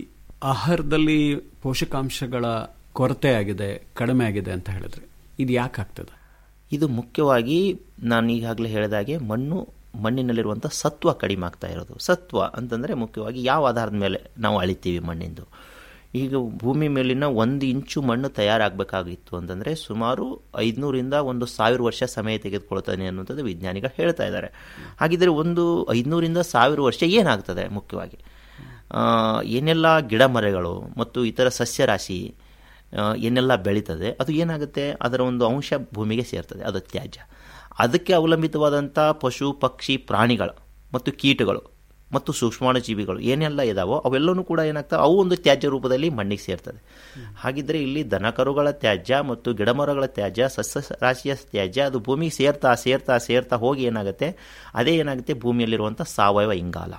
ಆಹಾರದಲ್ಲಿ ಪೋಷಕಾಂಶಗಳ ಕೊರತೆ ಆಗಿದೆ ಕಡಿಮೆ ಆಗಿದೆ ಅಂತ ಹೇಳಿದ್ರೆ ಇದು ಯಾಕೆ ಆಗ್ತದೆ ಇದು ಮುಖ್ಯವಾಗಿ ನಾನು ಈಗಾಗಲೇ ಹೇಳಿದಾಗೆ ಮಣ್ಣು ಮಣ್ಣಿನಲ್ಲಿರುವಂಥ ಸತ್ವ ಕಡಿಮೆ ಆಗ್ತಾ ಇರೋದು ಸತ್ವ ಅಂತಂದರೆ ಮುಖ್ಯವಾಗಿ ಯಾವ ಆಧಾರದ ಮೇಲೆ ನಾವು ಅಳಿತೀವಿ ಮಣ್ಣಿಂದು ಈಗ ಭೂಮಿ ಮೇಲಿನ ಒಂದು ಇಂಚು ಮಣ್ಣು ತಯಾರಾಗಬೇಕಾಗಿತ್ತು ಅಂತಂದರೆ ಸುಮಾರು ಐದುನೂರಿಂದ ಒಂದು ಸಾವಿರ ವರ್ಷ ಸಮಯ ತೆಗೆದುಕೊಳ್ತಾನೆ ಅನ್ನುವಂಥದ್ದು ವಿಜ್ಞಾನಿಗಳು ಹೇಳ್ತಾ ಇದ್ದಾರೆ ಹಾಗಿದ್ರೆ ಒಂದು ಐದುನೂರಿಂದ ಸಾವಿರ ವರ್ಷ ಏನಾಗ್ತದೆ ಮುಖ್ಯವಾಗಿ ಆ, ಏನೆಲ್ಲ ಗಿಡ ಮರಗಳು ಮತ್ತು ಇತರ ಸಸ್ಯರಾಶಿ ಆ, ಏನೆಲ್ಲ ಬೆಳೀತದೆ ಅದು ಏನಾಗುತ್ತೆ ಅದರ ಒಂದು ಅಂಶ ಭೂಮಿಗೆ ಸೇರ್ತದೆ ಅದು ತ್ಯಾಜ್ಯ ಅದಕ್ಕೆ ಅವಲಂಬಿತವಾದಂಥ ಪಶು ಪಕ್ಷಿ ಪ್ರಾಣಿಗಳು ಮತ್ತು ಕೀಟಗಳು ಮತ್ತು ಸೂಕ್ಷ್ಮಾಣುಜೀವಿಗಳು ಏನೆಲ್ಲ ಇದಾವೋ ಅವೆಲ್ಲವೂ ಕೂಡ ಏನಾಗ್ತವೆ ಅವು ಒಂದು ತ್ಯಾಜ್ಯ ರೂಪದಲ್ಲಿ ಮಣ್ಣಿಗೆ ಸೇರ್ತದೆ ಹಾಗಿದ್ರೆ ಇಲ್ಲಿ ದನಕರುಗಳ ತ್ಯಾಜ್ಯ ಮತ್ತು ಗಿಡಮರಗಳ ತ್ಯಾಜ್ಯ ಸಸ್ಯ ರಾಶಿಯ ತ್ಯಾಜ್ಯ ಅದು ಭೂಮಿಗೆ ಸೇರ್ತಾ ಸೇರ್ತಾ ಸೇರ್ತಾ ಹೋಗಿ ಏನಾಗುತ್ತೆ ಅದೇ ಏನಾಗುತ್ತೆ ಭೂಮಿಯಲ್ಲಿರುವಂಥ ಸಾವಯವ ಇಂಗಾಲ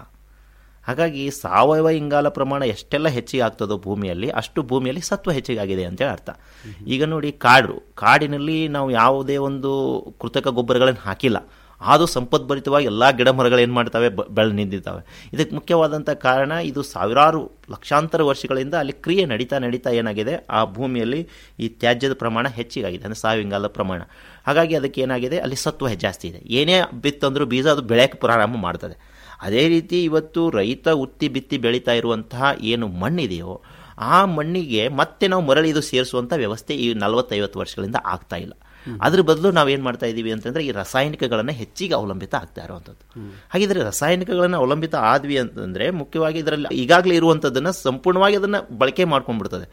ಹಾಗಾಗಿ ಸಾವಯವ ಇಂಗಾಲ ಪ್ರಮಾಣ ಎಷ್ಟೆಲ್ಲ ಹೆಚ್ಚಿಗೆ ಆಗ್ತದೋ ಭೂಮಿಯಲ್ಲಿ ಅಷ್ಟು ಭೂಮಿಯಲ್ಲಿ ಸತ್ವ ಹೆಚ್ಚಿಗೆ ಆಗಿದೆ ಅಂತೇಳಿ ಅರ್ಥ ಈಗ ನೋಡಿ ಕಾಡು ಕಾಡಿನಲ್ಲಿ ನಾವು ಯಾವುದೇ ಒಂದು ಕೃತಕ ಗೊಬ್ಬರಗಳನ್ನು ಹಾಕಿಲ್ಲ ಅದು ಸಂಪದ್ಭರಿತವಾಗಿ ಎಲ್ಲ ಗಿಡ ಮರಗಳು ಏನು ಮಾಡ್ತವೆ ಬ- ಬೆಳೆ ನಿಂತಿದ್ದಾವೆ ಇದಕ್ಕೆ ಮುಖ್ಯವಾದಂಥ ಕಾರಣ ಇದು ಸಾವಿರಾರು ಲಕ್ಷಾಂತರ ವರ್ಷಗಳಿಂದ ಅಲ್ಲಿ ಕ್ರಿಯೆ ನಡೀತಾ ನಡೀತಾ ಏನಾಗಿದೆ ಆ ಭೂಮಿಯಲ್ಲಿ ಈ ತ್ಯಾಜ್ಯದ ಪ್ರಮಾಣ ಹೆಚ್ಚಿಗಾಗಿದೆ ಅಂದರೆ ಸಾವಯವ ಇಂಗಾಲದ ಪ್ರಮಾಣ ಹಾಗಾಗಿ ಅದಕ್ಕೆ ಏನಾಗಿದೆ ಅಲ್ಲಿ ಸತ್ವ ಜಾಸ್ತಿ ಇದೆ ಏನೇ ಬಿತ್ತಂದ್ರೂ ಬೀಜ ಅದು ಬೆಳೆಯಕ್ಕೆ ಪ್ರಾರಂಭ ಮಾಡ್ತದೆ ಅದೇ ರೀತಿ ಇವತ್ತು ರೈತ ಉತ್ತಿ ಬಿತ್ತಿ ಬೆಳೀತಾ ಇರುವಂತಹ ಏನು ಮಣ್ಣಿದೆಯೋ ಆ ಮಣ್ಣಿಗೆ ಮತ್ತೆ ನಾವು ಮರಳಿ ಇದು ಸೇರಿಸುವಂಥ ವ್ಯವಸ್ಥೆ ಈ ನಲವತ್ತೈವತ್ತು ವರ್ಷಗಳಿಂದ ಆಗ್ತಾ ಇಲ್ಲ ಅದ್ರ ಬದಲು ನಾವೇನು ಮಾಡ್ತಾ ಇದ್ದೀವಿ ಅಂತಂದ್ರೆ ಈ ರಾಸಾಯನಿಕಗಳನ್ನು ಹೆಚ್ಚಿಗೆ ಅವಲಂಬಿತ ಆಗ್ತಾ ಇರುವಂಥದ್ದು ಹಾಗಿದ್ರೆ ರಾಸಾಯನಿಕಗಳನ್ನು ಅವಲಂಬಿತ ಆದ್ವಿ ಅಂತಂದ್ರೆ ಮುಖ್ಯವಾಗಿ ಇದರಲ್ಲಿ ಈಗಾಗಲೇ ಇರುವಂಥದ್ದನ್ನ ಸಂಪೂರ್ಣವಾಗಿ ಅದನ್ನ ಬಳಕೆ ಮಾಡ್ಕೊಂಡ್ಬಿಡ್ತದೆ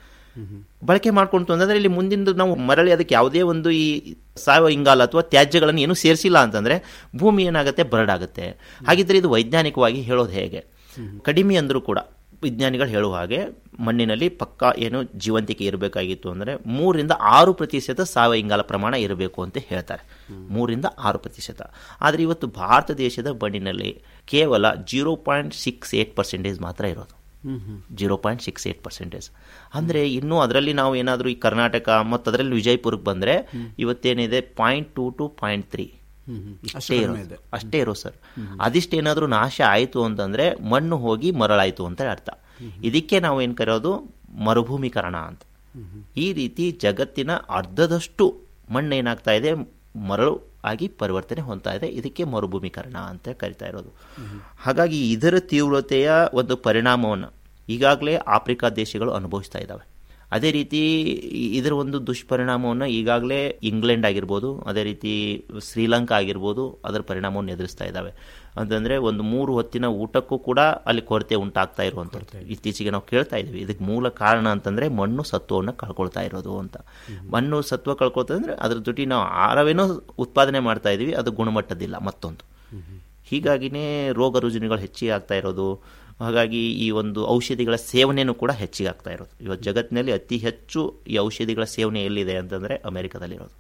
ಬಳಕೆ ಮಾಡ್ಕೊಂತು ಅಂತಂದ್ರೆ ಇಲ್ಲಿ ಮುಂದಿಂದು ನಾವು ಮರಳಿ ಅದಕ್ಕೆ ಯಾವುದೇ ಒಂದು ಈ ಸಾವಯವ ಇಂಗಾಲ ಅಥವಾ ತ್ಯಾಜ್ಯಗಳನ್ನು ಏನು ಸೇರಿಸಿಲ್ಲ ಅಂತಂದ್ರೆ ಭೂಮಿ ಏನಾಗುತ್ತೆ ಬರಡಾಗುತ್ತೆ ಹಾಗಿದ್ರೆ ಇದು ವೈಜ್ಞಾನಿಕವಾಗಿ ಹೇಳೋದು ಹೇಗೆ ಕಡಿಮೆ ಅಂದರೂ ಕೂಡ ವಿಜ್ಞಾನಿಗಳು ಹೇಳುವ ಹಾಗೆ ಮಣ್ಣಿನಲ್ಲಿ ಪಕ್ಕಾ ಏನು ಜೀವಂತಿಕೆ ಇರಬೇಕಾಗಿತ್ತು ಅಂದರೆ ಮೂರಿಂದ ಆರು ಪ್ರತಿಶತ ಸಾವಯವ ಇಂಗಾಲ ಪ್ರಮಾಣ ಇರಬೇಕು ಅಂತ ಹೇಳ್ತಾರೆ ಮೂರಿಂದ ಆರು ಪ್ರತಿಶತ ಆದರೆ ಇವತ್ತು ಭಾರತ ದೇಶದ ಮಣ್ಣಿನಲ್ಲಿ ಕೇವಲ zero point six eight percentage ಮಾತ್ರ ಇರೋದು zero point six eight percentage ಅಂದರೆ ಇನ್ನೂ ಅದರಲ್ಲಿ ನಾವು ಏನಾದರೂ ಈ ಕರ್ನಾಟಕ ಮತ್ತು ಅದರಲ್ಲಿ ವಿಜಯಪುರಕ್ಕೆ ಬಂದರೆ ಇವತ್ತೇನಿದೆ point two two point three ಇಷ್ಟೇ ಇರೋ ಕಡಿಮೆ ಇದೆ. ಅಷ್ಟೇ ಇರೋ ಸರ್ ಅದಿಷ್ಟೇನಾದರೂ ನಾಶ ಆಯಿತು ಅಂತಂದ್ರೆ ಮಣ್ಣು ಹೋಗಿ ಮರಳಾಯಿತು ಅಂತ ಅರ್ಥ ಇದಕ್ಕೆ ನಾವು ಏನು ಕರೆಯೋದು ಮರುಭೂಮೀಕರಣ ಅಂತ ಈ ರೀತಿ ಜಗತ್ತಿನ ಅರ್ಧದಷ್ಟು ಮಣ್ಣು ಏನಾಗ್ತಾ ಇದೆ ಮರಳು ಆಗಿ ಪರಿವರ್ತನೆ ಹೊಂದ್ತಾ ಇದೆ ಇದಕ್ಕೆ ಮರುಭೂಮೀಕರಣ ಅಂತ ಕರಿತಾ ಇರೋದು ಹಾಗಾಗಿ ಇದರ ತೀವ್ರತೆಯ ಒಂದು ಪರಿಣಾಮವನ್ನು ಈಗಾಗಲೇ ಆಫ್ರಿಕಾ ದೇಶಗಳು ಅನುಭವಿಸ್ತಾ ಇದ್ದಾವೆ ಅದೇ ರೀತಿ ಈ- ಇದರ ಒಂದು ದುಷ್ಪರಿಣಾಮವನ್ನು ಈಗಾಗಲೇ ಇಂಗ್ಲೆಂಡ್ ಆಗಿರ್ಬೋದು ಅದೇ ರೀತಿ ಶ್ರೀಲಂಕಾ ಆಗಿರ್ಬೋದು ಅದರ ಪರಿಣಾಮವನ್ನು ಎದುರಿಸ್ತಾ ಇದ್ದಾವೆ ಅಂತಂದರೆ ಒಂದು ಮೂರು ಹೊತ್ತಿನ ಊಟಕ್ಕೂ ಕೂಡ ಅಲ್ಲಿ ಕೊರತೆ ಉಂಟಾಗ್ತಾ ಇರುವಂಥದ್ದು ಇತ್ತೀಚೆಗೆ ನಾವು ಕೇಳ್ತಾ ಇದ್ದೀವಿ ಇದಕ್ಕೆ ಮೂಲ ಕಾರಣ ಅಂತಂದರೆ ಮಣ್ಣು ಸತ್ವವನ್ನು ಕಳ್ಕೊಳ್ತಾ ಇರೋದು ಅಂತ ಮಣ್ಣು ಸತ್ವ ಕಳ್ಕೊಳ್ತಾ ಅಂದರೆ ಅದ್ರ ಜೊತೆ ನಾವು ಆಹಾರವೇನೋ ಉತ್ಪಾದನೆ ಮಾಡ್ತಾ ಇದ್ದೀವಿ ಅದು ಗುಣಮಟ್ಟದಿಲ್ಲ ಮತ್ತೊಂದು ಹೀಗಾಗಿನೇ ರೋಗ ರುಜಿನಗಳು ಹೆಚ್ಚಿಗೆ ಆಗ್ತಾ ಇರೋದು ಹಾಗಾಗಿ ಈ ಒಂದು ಔಷಧಿಗಳ ಸೇವನೆಯೂ ಕೂಡ ಹೆಚ್ಚಿಗೆ ಆಗ್ತಾ ಇರೋದು ಇವತ್ತು ಜಗತ್ತಿನಲ್ಲಿ ಅತಿ ಹೆಚ್ಚು ಈ ಔಷಧಿಗಳ ಸೇವನೆ ಎಲ್ಲಿದೆ ಅಂತಂದರೆ ಅಮೆರಿಕದಲ್ಲಿರೋದು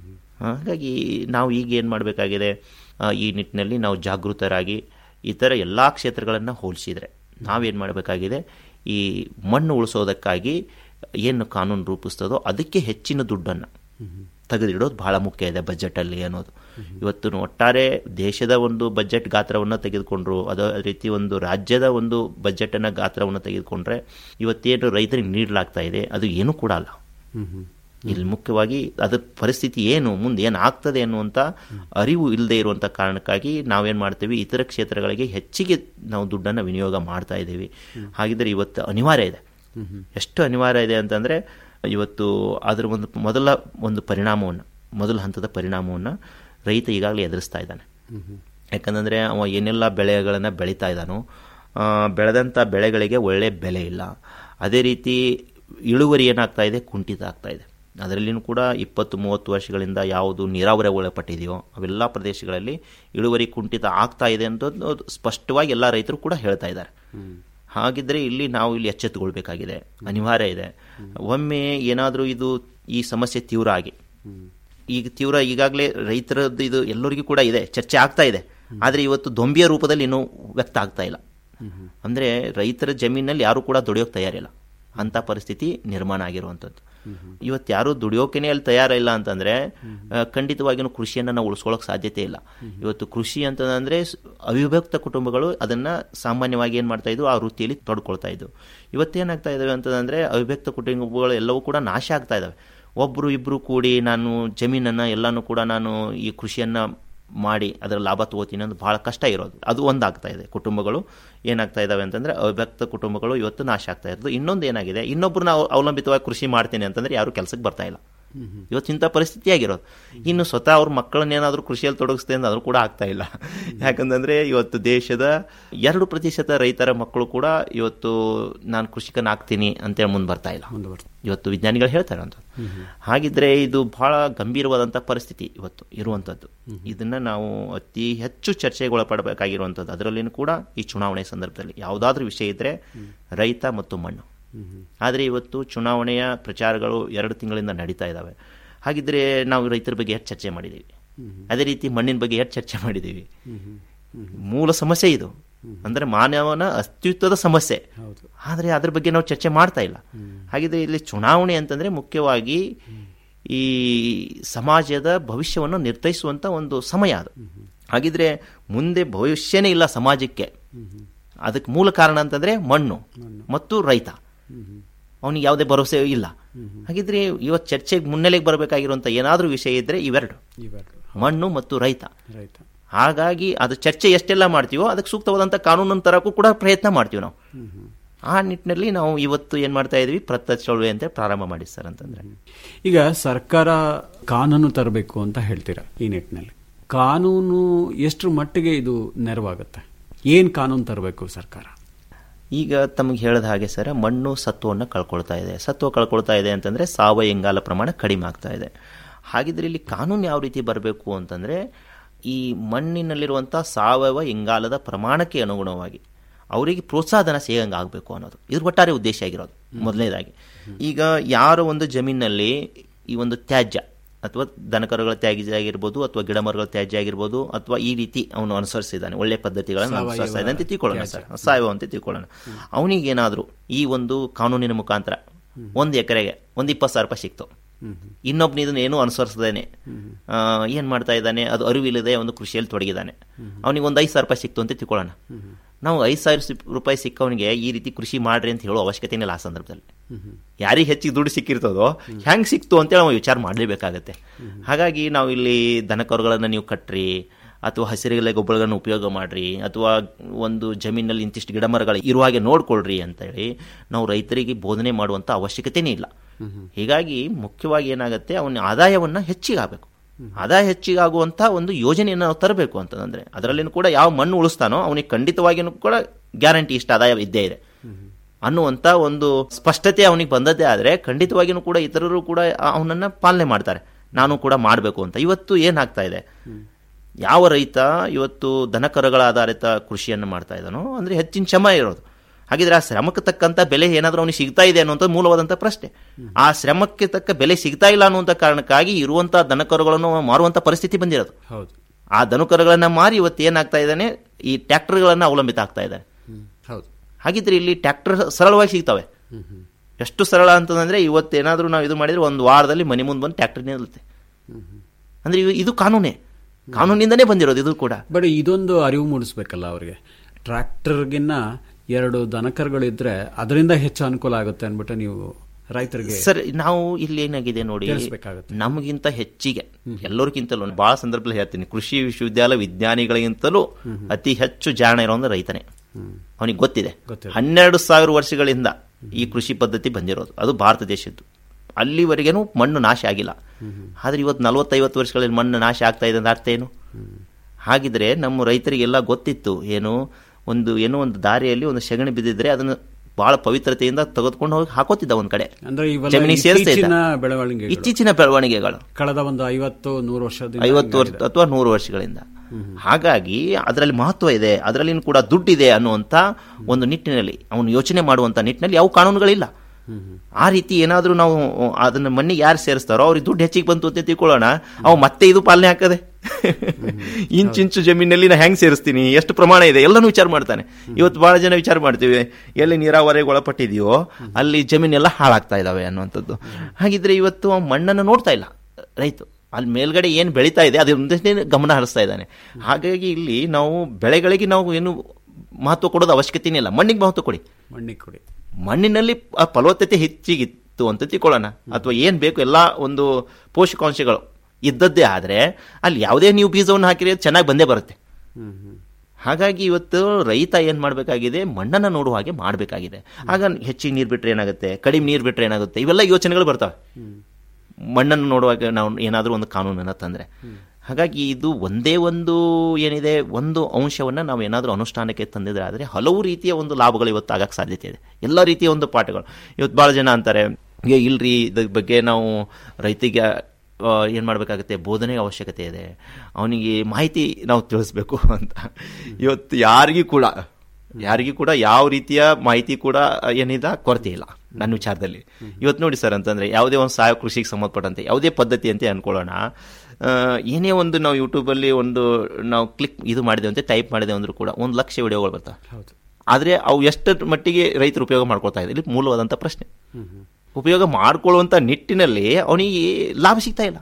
ಹಾಗಾಗಿ ನಾವು ಈಗ ಏನು ಮಾಡಬೇಕಾಗಿದೆ ಈ ನಿಟ್ಟಿನಲ್ಲಿ ನಾವು ಜಾಗೃತರಾಗಿ ಇತರ ಎಲ್ಲ ಕ್ಷೇತ್ರಗಳನ್ನು ಹೋಲಿಸಿದರೆ ನಾವೇನು ಮಾಡಬೇಕಾಗಿದೆ ಈ ಮಣ್ಣು ಉಳಿಸೋದಕ್ಕಾಗಿ ಏನು ಕಾನೂನು ರೂಪಿಸ್ತದೋ ಅದಕ್ಕೆ ಹೆಚ್ಚಿನ ದುಡ್ಡನ್ನು ತೆಗೆದಿಡೋದು ಬಹಳ ಮುಖ್ಯ ಇದೆ ಬಜೆಟಲ್ಲಿ ಅನ್ನೋದು ಇವತ್ತು ಒಟ್ಟಾರೆ ದೇಶದ ಒಂದು ಬಜೆಟ್ ಗಾತ್ರವನ್ನು ತೆಗೆದುಕೊಂಡ್ರು ಅದೇ ರೀತಿ ಒಂದು ರಾಜ್ಯದ ಒಂದು ಬಜೆಟನ್ನು ಗಾತ್ರವನ್ನು ತೆಗೆದುಕೊಂಡ್ರೆ ಇವತ್ತೇನು ರೈತರಿಗೆ ನೀಡಲಾಗ್ತಾ ಇದೆ ಅದು ಏನೂ ಕೂಡ ಅಲ್ಲ ಇಲ್ಲಿ ಮುಖ್ಯವಾಗಿ ಅದರ ಪರಿಸ್ಥಿತಿ ಏನು ಮುಂದೆ ಏನು ಆಗ್ತದೆ ಅನ್ನುವಂಥ ಅರಿವು ಇಲ್ಲದೆ ಇರುವಂಥ ಕಾರಣಕ್ಕಾಗಿ ನಾವೇನು ಮಾಡ್ತೀವಿ ಇತರ ಕ್ಷೇತ್ರಗಳಿಗೆ ಹೆಚ್ಚಿಗೆ ನಾವು ದುಡ್ಡನ್ನು ವಿನಿಯೋಗ ಮಾಡ್ತಾ ಇದ್ದೀವಿ ಹಾಗಿದ್ರೆ ಇವತ್ತು ಅನಿವಾರ್ಯ ಇದೆ ಎಷ್ಟು ಅನಿವಾರ್ಯ ಇದೆ ಅಂತಂದರೆ ಇವತ್ತು ಅದರ ಒಂದು ಮೊದಲ ಒಂದು ಪರಿಣಾಮವನ್ನು ಮೊದಲ ಹಂತದ ಪರಿಣಾಮವನ್ನು ರೈತ ಈಗಾಗಲೇ ಎದುರಿಸ್ತಾ ಇದ್ದಾನೆ ಯಾಕಂದರೆ ಅವ ಏನೆಲ್ಲ ಬೆಳೆಗಳನ್ನು ಬೆಳೀತಾ ಇದ್ದಾನೋ ಆ, ಬೆಳೆದಂಥ ಬೆಳೆಗಳಿಗೆ ಒಳ್ಳೆಯ ಬೆಲೆ ಇಲ್ಲ ಅದೇ ರೀತಿ ಇಳುವರಿ ಏನಾಗ್ತಾ ಇದೆ ಕುಂಠಿತ ಆಗ್ತಾ ಇದೆ ಅದರಲ್ಲಿನೂ ಕೂಡ ಇಪ್ಪತ್ತು ಮೂವತ್ತು ವರ್ಷಗಳಿಂದ ಯಾವುದು ನೀರಾವರಿ ಒಳಪಟ್ಟಿದೆಯೋ ಅವೆಲ್ಲ ಪ್ರದೇಶಗಳಲ್ಲಿ ಇಳುವರಿ ಕುಂಠಿತ ಆಗ್ತಾ ಇದೆ ಅಂತ ಸ್ಪಷ್ಟವಾಗಿ ಎಲ್ಲ ರೈತರು ಕೂಡ ಹೇಳ್ತಾ ಇದ್ದಾರೆ ಹಾಗಿದ್ರೆ ಇಲ್ಲಿ ನಾವು ಇಲ್ಲಿ ಎಚ್ಚೆತ್ತುಕೊಳ್ಬೇಕಾಗಿದೆ ಅನಿವಾರ್ಯ ಇದೆ ಒಮ್ಮೆ ಏನಾದರೂ ಇದು ಈ ಸಮಸ್ಯೆ ತೀವ್ರ ಆಗಿ ಈಗ ತೀವ್ರ ಈಗಾಗಲೇ ರೈತರದ್ದು ಇದು ಎಲ್ಲರಿಗೂ ಕೂಡ ಇದೆ ಚರ್ಚೆ ಆಗ್ತಾ ಇದೆ ಆದರೆ ಇವತ್ತು ದೊಂಬಿಯ ರೂಪದಲ್ಲಿ ಇನ್ನೂ ವ್ಯಕ್ತ ಆಗ್ತಾ ಇಲ್ಲ ಅಂದರೆ ರೈತರ ಜಮೀನಲ್ಲಿ ಯಾರು ಕೂಡ ದುಡಿಯೋಕೆ ತಯಾರಿಲ್ಲ ಅಂಥ ಪರಿಸ್ಥಿತಿ ನಿರ್ಮಾಣ ಆಗಿರುವಂಥದ್ದು ಇವತ್ತು ಯಾರು ದುಡಿಯೋಕೆನೇ ಅಲ್ಲಿ ತಯಾರಿಲ್ಲ ಅಂತಂದ್ರೆ ಆ, ಖಂಡಿತವಾಗಿಯೂ ಕೃಷಿಯನ್ನು ನಾವು ಉಳಿಸ್ಕೊಳ್ಳೋಕೆ ಸಾಧ್ಯತೆ ಇಲ್ಲ ಇವತ್ತು ಕೃಷಿ ಅಂತಂದ್ರೆ ಸ್- ಅವಿಭಕ್ತ ಕುಟುಂಬಗಳು ಅದನ್ನ ಸಾಮಾನ್ಯವಾಗಿ ಏನು ಮಾಡ್ತಾ ಇದ್ವು ಆ ವೃತ್ತಿಯಲ್ಲಿ ತೊಡ್ಕೊಳ್ತಾ ಇದ್ವು ಇವತ್ತೇನಾಗ್ತಾ ಇದಾವೆ ಅಂತಂದ್ರೆ ಅವಿಭಕ್ತ ಕುಟುಂಬಗಳು ಎಲ್ಲವೂ ಕೂಡ ನಾಶ ಆಗ್ತಾ ಇದಾವೆ ಒಬ್ರು ಇಬ್ರು ಕೂಡಿ ನಾನು ಜಮೀನನ್ನ ಎಲ್ಲಾನು ಕೂಡ ನಾನು ಈ ಕೃಷಿಯನ್ನ ಮಾಡಿ ಅದರ ಲಾಭ ತಗೋತೀನಿ ಅಂತ ಬಹಳ ಕಷ್ಟ ಇರೋದು ಅದು ಒಂದಾಗ್ತಾ ಇದೆ ಕುಟುಂಬಗಳು ಏನಾಗ್ತಾ ಇದಾವೆ ಅಂತಂದ್ರೆ ಅವ್ಯಕ್ತ ಕುಟುಂಬಗಳು ಇವತ್ತು ನಾಶ ಆಗ್ತಾ ಇರೋದು ಇನ್ನೊಂದು ಏನಾಗಿದೆ ಇನ್ನೊಬ್ಬರನ್ನ ಅವಲಂಬಿತವಾಗಿ ಕೃಷಿ ಮಾಡ್ತೀನಿ ಅಂತಂದ್ರೆ ಯಾರು ಕೆಲಸಕ್ಕೆ ಬರ್ತಾ ಇಲ್ಲ ಇವತ್ತು ಇಂಥ ಪರಿಸ್ಥಿತಿ ಆಗಿರೋದು ಇನ್ನು ಸ್ವತಃ ಅವ್ರ ಮಕ್ಕಳನ್ನೇನಾದ್ರೂ ಕೃಷಿಯಲ್ಲಿ ತೊಡಗಿಸ್ತೆ ಅಂದ್ರೆ ಅದು ಕೂಡ ಆಗ್ತಾ ಇಲ್ಲ ಯಾಕಂತಂದ್ರೆ ಇವತ್ತು ದೇಶದ ಎರಡು ಪ್ರತಿಶತ ರೈತರ ಮಕ್ಕಳು ಕೂಡ ಇವತ್ತು ನಾನು ಕೃಷಿಕನಾಗ್ತೀನಿ ಅಂತೇಳಿ ಮುಂದೆ ಬರ್ತಾ ಇಲ್ಲ ಇವತ್ತು ವಿಜ್ಞಾನಿಗಳು ಹೇಳ್ತಾರೆ ಅಂತ ಹಾಗಿದ್ರೆ ಇದು ಬಹಳ ಗಂಭೀರವಾದಂಥ ಪರಿಸ್ಥಿತಿ ಇವತ್ತು ಇರುವಂಥದ್ದು ಇದನ್ನ ನಾವು ಅತಿ ಹೆಚ್ಚು ಚರ್ಚೆಗೆ ಒಳಪಡಬೇಕಾಗಿರುವಂಥದ್ದು ಅದರಲ್ಲಿನೂ ಕೂಡ ಈ ಚುನಾವಣೆ ಸಂದರ್ಭದಲ್ಲಿ ಯಾವುದಾದ್ರೂ ವಿಷಯ ಇದ್ರೆ ರೈತ ಮತ್ತು ಮಣ್ಣು ಆದರೆ ಇವತ್ತು ಚುನಾವಣೆಯ ಪ್ರಚಾರಗಳು ಎರಡು ತಿಂಗಳಿಂದ ನಡೀತಾ ಇದ್ದಾವೆ ಹಾಗಿದ್ರೆ ನಾವು ರೈತರ ಬಗ್ಗೆ ಎಷ್ಟು ಚರ್ಚೆ ಮಾಡಿದ್ದೀವಿ ಅದೇ ರೀತಿ ಮಣ್ಣಿನ ಬಗ್ಗೆ ಎಷ್ಟು ಚರ್ಚೆ ಮಾಡಿದ್ದೀವಿ ಮೂಲ ಸಮಸ್ಯೆ ಇದು ಅಂದ್ರೆ ಮಾನವನ ಅಸ್ತಿತ್ವದ ಸಮಸ್ಯೆ ಆದರೆ ಅದ್ರ ಬಗ್ಗೆ ನಾವು ಚರ್ಚೆ ಮಾಡ್ತಾ ಇಲ್ಲ ಹಾಗಿದ್ರೆ ಇಲ್ಲಿ ಚುನಾವಣೆ ಅಂತಂದ್ರೆ ಮುಖ್ಯವಾಗಿ ಈ ಸಮಾಜದ ಭವಿಷ್ಯವನ್ನು ನಿರ್ಧರಿಸುವಂತ ಒಂದು ಸಮಯ ಅದು ಹಾಗಿದ್ರೆ ಮುಂದೆ ಭವಿಷ್ಯನೇ ಇಲ್ಲ ಸಮಾಜಕ್ಕೆ ಅದಕ್ಕೆ ಮೂಲ ಕಾರಣ ಅಂತಂದ್ರೆ ಮಣ್ಣು ಮತ್ತು ರೈತ ಅವನಿಗೆ ಯಾವುದೇ ಭರವಸೆ ಇಲ್ಲ ಹಾಗಿದ್ರೆ ಇವತ್ತು ಚರ್ಚೆಗೆ ಮುನ್ನೆಲೆಗೆ ಬರಬೇಕಾಗಿರುವಂತ ಏನಾದರೂ ವಿಷಯ ಇದ್ರೆ ಇವೆರಡು ಮಣ್ಣು ಮತ್ತು ರೈತ ರೈತ ಹಾಗಾಗಿ ಅದು ಚರ್ಚೆ ಎಷ್ಟೆಲ್ಲ ಮಾಡ್ತೀವೋ ಅದಕ್ಕೆ ಸೂಕ್ತವಾದಂಥ ಕಾನೂನನ್ನು ತರಕ್ಕೂ ಕೂಡ ಪ್ರಯತ್ನ ಮಾಡ್ತೀವಿ ನಾವು ಆ ನಿಟ್ಟಿನಲ್ಲಿ ನಾವು ಇವತ್ತು ಏನ್ ಮಾಡ್ತಾ ಇದೀವಿ ಪ್ರತ್ತ ಚಳುವೆ ಅಂತ ಪ್ರಾರಂಭ ಮಾಡಿ ಸರ್ ಅಂತಂದ್ರೆ ಈಗ ಸರ್ಕಾರ ಕಾನೂನು ತರಬೇಕು ಅಂತ ಹೇಳ್ತೀರಾ ಈ ನಿಟ್ಟಿನಲ್ಲಿ ಕಾನೂನು ಎಷ್ಟು ಮಟ್ಟಿಗೆ ಇದು ನೆರವಾಗುತ್ತೆ ಏನ್ ಕಾನೂನು ತರಬೇಕು ಸರ್ಕಾರ ಈಗ ತಮಗೆ ಹೇಳಿದ ಹಾಗೆ ಸರ್ ಮಣ್ಣು ಸತ್ವವನ್ನು ಕಳ್ಕೊಳ್ತಾ ಇದೆ ಸತ್ವ ಕಳ್ಕೊಳ್ತಾ ಇದೆ ಅಂತಂದ್ರೆ ಸಾವಯವ ಇಂಗಾಲ ಪ್ರಮಾಣ ಕಡಿಮೆ ಆಗ್ತಾ ಇದೆ ಹಾಗಿದ್ರೆ ಇಲ್ಲಿ ಕಾನೂನು ಯಾವ ರೀತಿ ಬರಬೇಕು ಅಂತಂದ್ರೆ ಈ ಮಣ್ಣಿನಲ್ಲಿರುವಂಥ ಸಾವಯವ ಇಂಗಾಲದ ಪ್ರಮಾಣಕ್ಕೆ ಅನುಗುಣವಾಗಿ ಅವರಿಗೆ ಪ್ರೋತ್ಸಾಹಧನ ಸಿಗಂಗೆ ಆಗಬೇಕು ಅನ್ನೋದು ಇದ್ರ ಒಟ್ಟಾರೆ ಉದ್ದೇಶ ಆಗಿರೋದು ಮೊದಲನೇದಾಗಿ ಈಗ ಯಾರ ಒಂದು ಜಮೀನಲ್ಲಿ ಈ ಒಂದು ತ್ಯಾಜ್ಯ ಅಥವಾ ದನಕರುಗಳ ತ್ಯಾಜ್ಯ ಆಗಿರ್ಬೋದು ಅಥವಾ ಗಿಡ ಮರಗಳ ತ್ಯಾಜ್ಯ ಆಗಿರ್ಬೋದು ಅಥವಾ ಈ ರೀತಿ ಅವನು ಅನುಸರಿಸಿದ್ದಾನೆ ಒಳ್ಳೆ ಪದ್ಧತಿಗಳನ್ನು ಸಾವಯವ ಅನುಸರಿಸ್ತಾ ಇದ್ದಾನೆ ಅಂತ ತಿಳ್ಕೊಳ್ಳೋಣ ತ್ಯಾಜ್ಯ. ಸರ್ ಸಾವಯವ ಅಂತ ತಿಳ್ಕೊಳ್ಳೋಣ ಅವನಿಗೇನಾದರೂ ಈ ಒಂದು ಕಾನೂನಿನ ಮುಖಾಂತರ ಒಂದು ಎಕರೆಗೆ ಒಂದು ಇಪ್ಪತ್ತು ಸಾವಿರ ರೂಪಾಯಿ ಸಿಕ್ತು ಇನ್ನೊಬ್ಬನ ಇದನ್ನ ಏನೂ ಅನುಸರಿಸದೇನೆ ಏನು ಮಾಡ್ತಾ ಇದ್ದಾನೆ ಅದು ಅರಿವಿಲ್ಲದೆ ಒಂದು ಕೃಷಿಯಲ್ಲಿ ತೊಡಗಿದ್ದಾನೆ ಅವನಿಗೆ ಒಂದು ಐದು ಸಾವಿರ ರೂಪಾಯಿ ಸಿಕ್ತು ಅಂತ ತಿಳ್ಕೊಳ್ಳೋಣ ನಾವು ಐದು ಸಾವಿರ ಸಿ- ರೂಪಾಯಿ ಸಿಕ್ಕವನಿಗೆ ಈ ರೀತಿ ಕೃಷಿ ಮಾಡ್ರಿ ಅಂತ ಹೇಳೋ ಅವಶ್ಯಕತೆ ಇಲ್ಲ ಆ ಸಂದರ್ಭದಲ್ಲಿ ಯಾರಿಗೆ ಹೆಚ್ಚಿಗೆ ದುಡ್ಡು ಸಿಕ್ಕಿರ್ತದೋ ಹೆಂಗ್ ಸಿಕ್ತು ಅಂತೇಳಿ ನಾವು ವಿಚಾರ ಮಾಡಲೇಬೇಕಾಗತ್ತೆ ಹಾಗಾಗಿ ನಾವು ಇಲ್ಲಿ ದನಕರುಗಳನ್ನು ನೀವು ಕಟ್ರಿ ಅಥವಾ ಹಸಿರೆಲೆ ಗೊಬ್ಬರಗಳನ್ನು ಉಪಯೋಗ ಮಾಡ್ರಿ ಅಥವಾ ಒಂದು ಜಮೀನಲ್ಲಿ ಇಂತಿಷ್ಟು ಗಿಡ ಮರಗಳು ಇರುವ ಹಾಗೆ ನೋಡ್ಕೊಳ್ರಿ ಅಂತೇಳಿ ನಾವು ರೈತರಿಗೆ ಬೋಧನೆ ಮಾಡುವಂಥ ಅವಶ್ಯಕತೆನೇ ಇಲ್ಲ ಹೀಗಾಗಿ ಮುಖ್ಯವಾಗಿ ಏನಾಗುತ್ತೆ ಅವನ ಆದಾಯವನ್ನು ಹೆಚ್ಚಿಗೆ ಆಗಬೇಕು ಆದಾಯ ಹೆಚ್ಚಿಗಾಗುವಂಥ ಒಂದು ಯೋಜನೆಯನ್ನು ನಾವು ತರಬೇಕು ಅಂತಂದ್ರೆ ಅದರಲ್ಲಿನೂ ಕೂಡ ಯಾವ ಮಣ್ಣು ಉಳಿಸ್ತಾನೋ ಅವನಿಗೆ ಖಂಡಿತವಾಗಿಯೂ ಕೂಡ ಗ್ಯಾರಂಟಿ ಇಷ್ಟ ಆದಾಯ ಇದ್ದೇ ಇದೆ ಅನ್ನುವಂಥ ಒಂದು ಸ್ಪಷ್ಟತೆ ಅವನಿಗೆ ಬಂದದ್ದೇ ಆದರೆ ಖಂಡಿತವಾಗಿಯೂ ಕೂಡ ಇತರರು ಕೂಡ ಅವನನ್ನು ಪಾಲನೆ ಮಾಡ್ತಾರೆ ನಾನು ಕೂಡ ಮಾಡಬೇಕು ಅಂತ ಇವತ್ತು ಏನಾಗ್ತಾ ಇದೆ ಯಾವ ರೈತ ಇವತ್ತು ದನಕರುಗಳ ಆಧಾರಿತ ಕೃಷಿಯನ್ನು ಮಾಡ್ತಾ ಇದ್ದಾನೋ ಅಂದರೆ ಹೆಚ್ಚಿನ ಶ್ರಮ ಇರೋದು ಹಾಗಿದ್ರೆ ಆ ಶ್ರಮಕ್ಕೆ ತಕ್ಕಂಥ ಬೆಲೆ ಏನಾದರೂ ಅವನಿಗೆ ಸಿಗ್ತಾ ಇದೆ ಅನ್ನುವಂಥ ಮೂಲವಾದಂಥ ಪ್ರಶ್ನೆ ಆ ಶ್ರಮಕ್ಕೆ ತಕ್ಕ ಬೆಲೆ ಸಿಗ್ತಾ ಇಲ್ಲ ಅನ್ನುವಂಥ ಕಾರಣಕ್ಕಾಗಿ ಇರುವಂಥ ದನಕರುಗಳನ್ನು ಮಾರುವಂಥ ಪರಿಸ್ಥಿತಿ ಬಂದಿರೋದು ಹೌದು ಆ ದನಕರುಗಳನ್ನು ಮಾರಿ ಇವತ್ತು ಏನಾಗ್ತಾ ಇದ್ದಾನೆ ಈ ಟ್ರ್ಯಾಕ್ಟರ್ಗಳನ್ನು ಅವಲಂಬಿತ ಆಗ್ತಾ ಇದ್ದಾನೆ ಹೌದು ಹಾಗಿದ್ರೆ ಇಲ್ಲಿ ಟ್ರ್ಯಾಕ್ಟರ್ ಸರಳವಾಗಿ ಸಿಗ್ತವೆ ಎಷ್ಟು ಸರಳ ಅಂತಂದ್ರೆ ಇವತ್ತೇನಾದರೂ ನಾವು ಇದು ಮಾಡಿದ್ರೆ ಒಂದು ವಾರದಲ್ಲಿ ಮನೆ ಮುಂದೆ ಬಂದು ಟ್ರ್ಯಾಕ್ಟರ್ ನಿಲ್ಲುತ್ತೆ ಅಂದ್ರೆ ಇವು- ಇದು ಕಾನೂನೇ ಕಾನೂನಿಂದನೇ ಬಂದಿರೋದು ಇದು ಕೂಡ ಬಟ್ ಇದೊಂದು ಅರಿವು ಮೂಡಿಸ್ಬೇಕಲ್ಲ ಅವರಿಗೆ ಟ್ರ್ಯಾಕ್ಟರ್ಗಿನ್ನ ಎರಡು ದನಕರುಗಳಿದ್ರೆ ಅದರಿಂದ ಹೆಚ್ಚು ಅನುಕೂಲ ಆಗುತ್ತೆ ಅನ್ಬಿಟ್ಟು ನೀವು ರೈತರಿಗೆ ಸರ್ ನಾವು ಇಲ್ಲಿ ಏನಾಗಿದೆ ನೋಡಿ ತಿಳಿಸ್ಬೇಕಾಗತ್ತೆ. ನಮಗಿಂತ ಹೆಚ್ಚಿಗೆ ಎಲ್ಲರಿಗಿಂತಲೂ ಬಹಳ ಸಂದರ್ಭದಲ್ಲಿ ಹೇಳ್ತೀನಿ ಕೃಷಿ ವಿಶ್ವವಿದ್ಯಾಲಯ ವಿಜ್ಞಾನಿಗಳಿಗಿಂತಲೂ ಅತಿ ಹೆಚ್ಚು ಜಾಣ ಇರೋದು ರೈತನೇ ಅವನಿಗೆ ಗೊತ್ತಿದೆ ಗೊತ್ತಿದೆ. ಹನ್ನೆರಡು ಸಾವಿರ ವರ್ಷಗಳಿಂದ ಈ ಕೃಷಿ ಪದ್ಧತಿ ಬಂದಿರೋದು ಅದು ಭಾರತ ದೇಶದ್ದು ಅಲ್ಲಿವರೆಗೇನು ಮಣ್ಣು ನಾಶ ಆಗಿಲ್ಲ ಆದ್ರೆ ಇವತ್ತು ನಲವತ್ತೈವತ್ತು ವರ್ಷಗಳಲ್ಲಿ ಮಣ್ಣು ನಾಶ ಆಗ್ತಾ ಇದೆ ಅಂತ ಅರ್ಥ ಏನು ಹಾಗಿದ್ರೆ ನಮ್ಮ ರೈತರಿಗೆಲ್ಲ ಗೊತ್ತಿತ್ತು ಏನು ಒಂದು ಏನೋ ಒಂದು ದಾರಿಯಲ್ಲಿ ಒಂದು ಸೆಗಣಿ ಬಿದ್ದಿದ್ರೆ ಅದನ್ನು ಬಹಳ ಪವಿತ್ರತೆಯಿಂದ ತೆಗೆದುಕೊಂಡು ಹೋಗಿ ಹಾಕೋತಿದ್ದ ಒಂದ್ ಕಡೆ ಅಂದ್ರೆ ಇವೆಲ್ಲ ಜಮೀನಿಗೆ ಸೇರಿಸ್ತಾ ಇದ್ದ. ಇತ್ತೀಚಿನ ಬೆಳವಣಿಗೆಗಳು. ಇತ್ತೀಚಿನ ಬೆಳವಣಿಗೆಗಳು ಕಳೆದ ಒಂದು ಐವತ್ತು ನೂರು ವರ್ಷದಿಂದ ಐವತ್ತು ವರ್ಷ ಅಥವಾ ನೂರು ವರ್ಷಗಳಿಂದ ಹಾಗಾಗಿ ಅದರಲ್ಲಿ ಮಹತ್ವ ಇದೆ ಅದರಲ್ಲಿ ಕೂಡ ದುಡ್ಡಿದೆ ಅನ್ನುವಂಥ ಒಂದು ನಿಟ್ಟಿನಲ್ಲಿ ಅವನು ಯೋಚನೆ ಮಾಡುವಂಥ ನಿಟ್ಟಿನಲ್ಲಿ ಯಾವ ಕಾನೂನುಗಳಿಲ್ಲ ಆ ರೀತಿ ಏನಾದರೂ ನಾವು ಅದನ್ನ ಮಣ್ಣಿಗೆ ಯಾರು ಸೇರಿಸ್ತಾರೋ ಅವ್ರಿಗೆ ದುಡ್ಡು ಹೆಚ್ಚಿಗೆ ಬಂತು ಅಂತ ತಿಳ್ಕೊಳ್ಳೋಣ ಅವು ಮತ್ತೆ ಇದು ಪಾಲನೆ ಹಾಕದೆ ಇಂಚಿಂಚು ಜಮೀನಲ್ಲಿ ನಾ ಹೆಂಗ್ ಸೇರಿಸ್ತೀನಿ ಎಷ್ಟು ಪ್ರಮಾಣ ಇದೆ ಎಲ್ಲನೂ ವಿಚಾರ ಮಾಡ್ತಾನೆ ಇವತ್ತು ಬಹಳ ಜನ ವಿಚಾರ ಮಾಡ್ತೀವಿ ಎಲ್ಲಿ ನೀರಾವರಿಗೆ ಒಳಪಟ್ಟಿದೆಯೋ ಅಲ್ಲಿ ಜಮೀನೆಲ್ಲ ಹಾಳಾಗ್ತಾ ಇದಾವೆ ಅನ್ನುವಂಥದ್ದು ಹಾಗಿದ್ರೆ ಇವತ್ತು ಆ ಮಣ್ಣನ್ನು ನೋಡ್ತಾ ಇಲ್ಲ ರೈತ ಅಲ್ಲಿ ಮೇಲ್ಗಡೆ ಏನು ಬೆಳೀತಾ ಇದೆ ಅದ್ರ ಮುಂದೆ ಗಮನ ಹರಿಸ್ತಾ ಇದ್ದಾನೆ ಹಾಗಾಗಿ ಇಲ್ಲಿ ನಾವು ಬೆಳೆಗಳಿಗೆ ನಾವು ಏನು ಮಹತ್ವ ಕೊಡೋದು ಅವಶ್ಯಕತೆನೇ ಇಲ್ಲ ಮಣ್ಣಿಗೆ ಮಹತ್ವ ಕೊಡಿ ಮಣ್ಣಿಗೆ ಕೊಡಿ ಮಣ್ಣಿನಲ್ಲಿ ಆ ಫಲವತ್ತತೆ ಹೆಚ್ಚಿಗಿತ್ತು ಅಂತ ತಿಳ್ಕೊಳ್ಳೋಣ ಅಥವಾ ಏನು ಬೇಕು ಎಲ್ಲ ಒಂದು ಪೋಷಕಾಂಶಗಳು ಇದ್ದದ್ದೇ ಆದರೆ ಅಲ್ಲಿ ಯಾವುದೇ ನೀವು ಬೀಜವನ್ನು ಹಾಕಿದ್ರೆ ಅದು ಚೆನ್ನಾಗಿ ಬಂದೇ ಬರುತ್ತೆ ಹಾಗಾಗಿ ಇವತ್ತು ರೈತ ಏನು ಮಾಡಬೇಕಾಗಿದೆ ಮಣ್ಣನ್ನು ನೋಡುವ ಹಾಗೆ ಮಾಡಬೇಕಾಗಿದೆ ಆಗ ಹೆಚ್ಚಿಗೆ ನೀರು ಬಿಟ್ಟರೆ ಏನಾಗುತ್ತೆ ಕಡಿಮೆ ನೀರು ಬಿಟ್ಟರೆ ಏನಾಗುತ್ತೆ ಇವೆಲ್ಲ ಯೋಚನೆಗಳು ಬರ್ತವೆ ಮಣ್ಣನ್ನು ನೋಡುವಾಗ ನಾವು ಏನಾದರೂ ಒಂದು ಕಾನೂನನ್ನು ತಂದರೆ ಹಾಗಾಗಿ ಇದು ಒಂದೇ ಒಂದು ಏನಿದೆ ಒಂದು ಅಂಶವನ್ನು ನಾವು ಏನಾದರೂ ಅನುಷ್ಠಾನಕ್ಕೆ ತಂದಿದ್ರೆ ಆದರೆ ಹಲವು ರೀತಿಯ ಒಂದು ಲಾಭಗಳು ಇವತ್ತು ಆಗಕ್ಕೆ ಸಾಧ್ಯತೆ ಇದೆ ಎಲ್ಲ ರೀತಿಯ ಒಂದು ಪಾಠಗಳು ಇವತ್ತು ಭಾಳ ಜನ ಅಂತಾರೆ ಏ ಇಲ್ರಿ ಇದ್ರ ಬಗ್ಗೆ ನಾವು ರೈತಿಗೆ ಏನು ಮಾಡಬೇಕಾಗುತ್ತೆ ಬೋಧನೆ ಅವಶ್ಯಕತೆ ಇದೆ ಅವನಿಗೆ ಮಾಹಿತಿ ನಾವು ತಿಳಿಸ್ಬೇಕು ಅಂತ ಇವತ್ತು ಯಾರಿಗೂ ಕೂಡ ಯಾರಿಗೂ ಕೂಡ ಯಾವ ರೀತಿಯ ಮಾಹಿತಿ ಕೂಡ ಏನಿದೆ ಕೊರತೆ ಇಲ್ಲ ನನ್ನ ವಿಚಾರದಲ್ಲಿ ಇವತ್ತು ನೋಡಿ ಸರ್ ಅಂತಂದ್ರೆ ಯಾವುದೇ ಒಂದು ಸಾವಯವ ಕೃಷಿಗೆ ಸಂಬಂಧಪಟ್ಟಂತೆ ಯಾವುದೇ ಪದ್ಧತಿ ಅಂತ ಅನ್ಕೊಳ್ಳೋಣ ಆ, ಏನೇ ಒಂದು ನಾವು ಯೂಟ್ಯೂಬಲ್ಲಿ ಒಂದು ನಾವು ಕ್ಲಿಕ್ ಇದು ಮಾಡಿದೆ ಅಂತ ಟೈಪ್ ಮಾಡಿದೆ ಅಂದ್ರೂ ಕೂಡ ಒಂದು ಲಕ್ಷ ವಿಡಿಯೋಗಳು ಬರ್ತವೆ ಹೌದು ಆದರೆ ಅವು ಎಷ್ಟರ ಮಟ್ಟಿಗೆ ರೈತರು ಉಪಯೋಗ ಮಾಡ್ಕೊಳ್ತಾ ಇದ್ದಾರೆ ಇಲ್ಲಿ ಮೂಲವಾದಂಥ ಪ್ರಶ್ನೆ ಉಪಯೋಗ ಮಾಡ್ಕೊಳ್ಳುವಂಥ ನಿಟ್ಟಿನಲ್ಲಿ ಅವನಿಗೆ ಲಾಭ ಸಿಗ್ತಾ ಇಲ್ಲ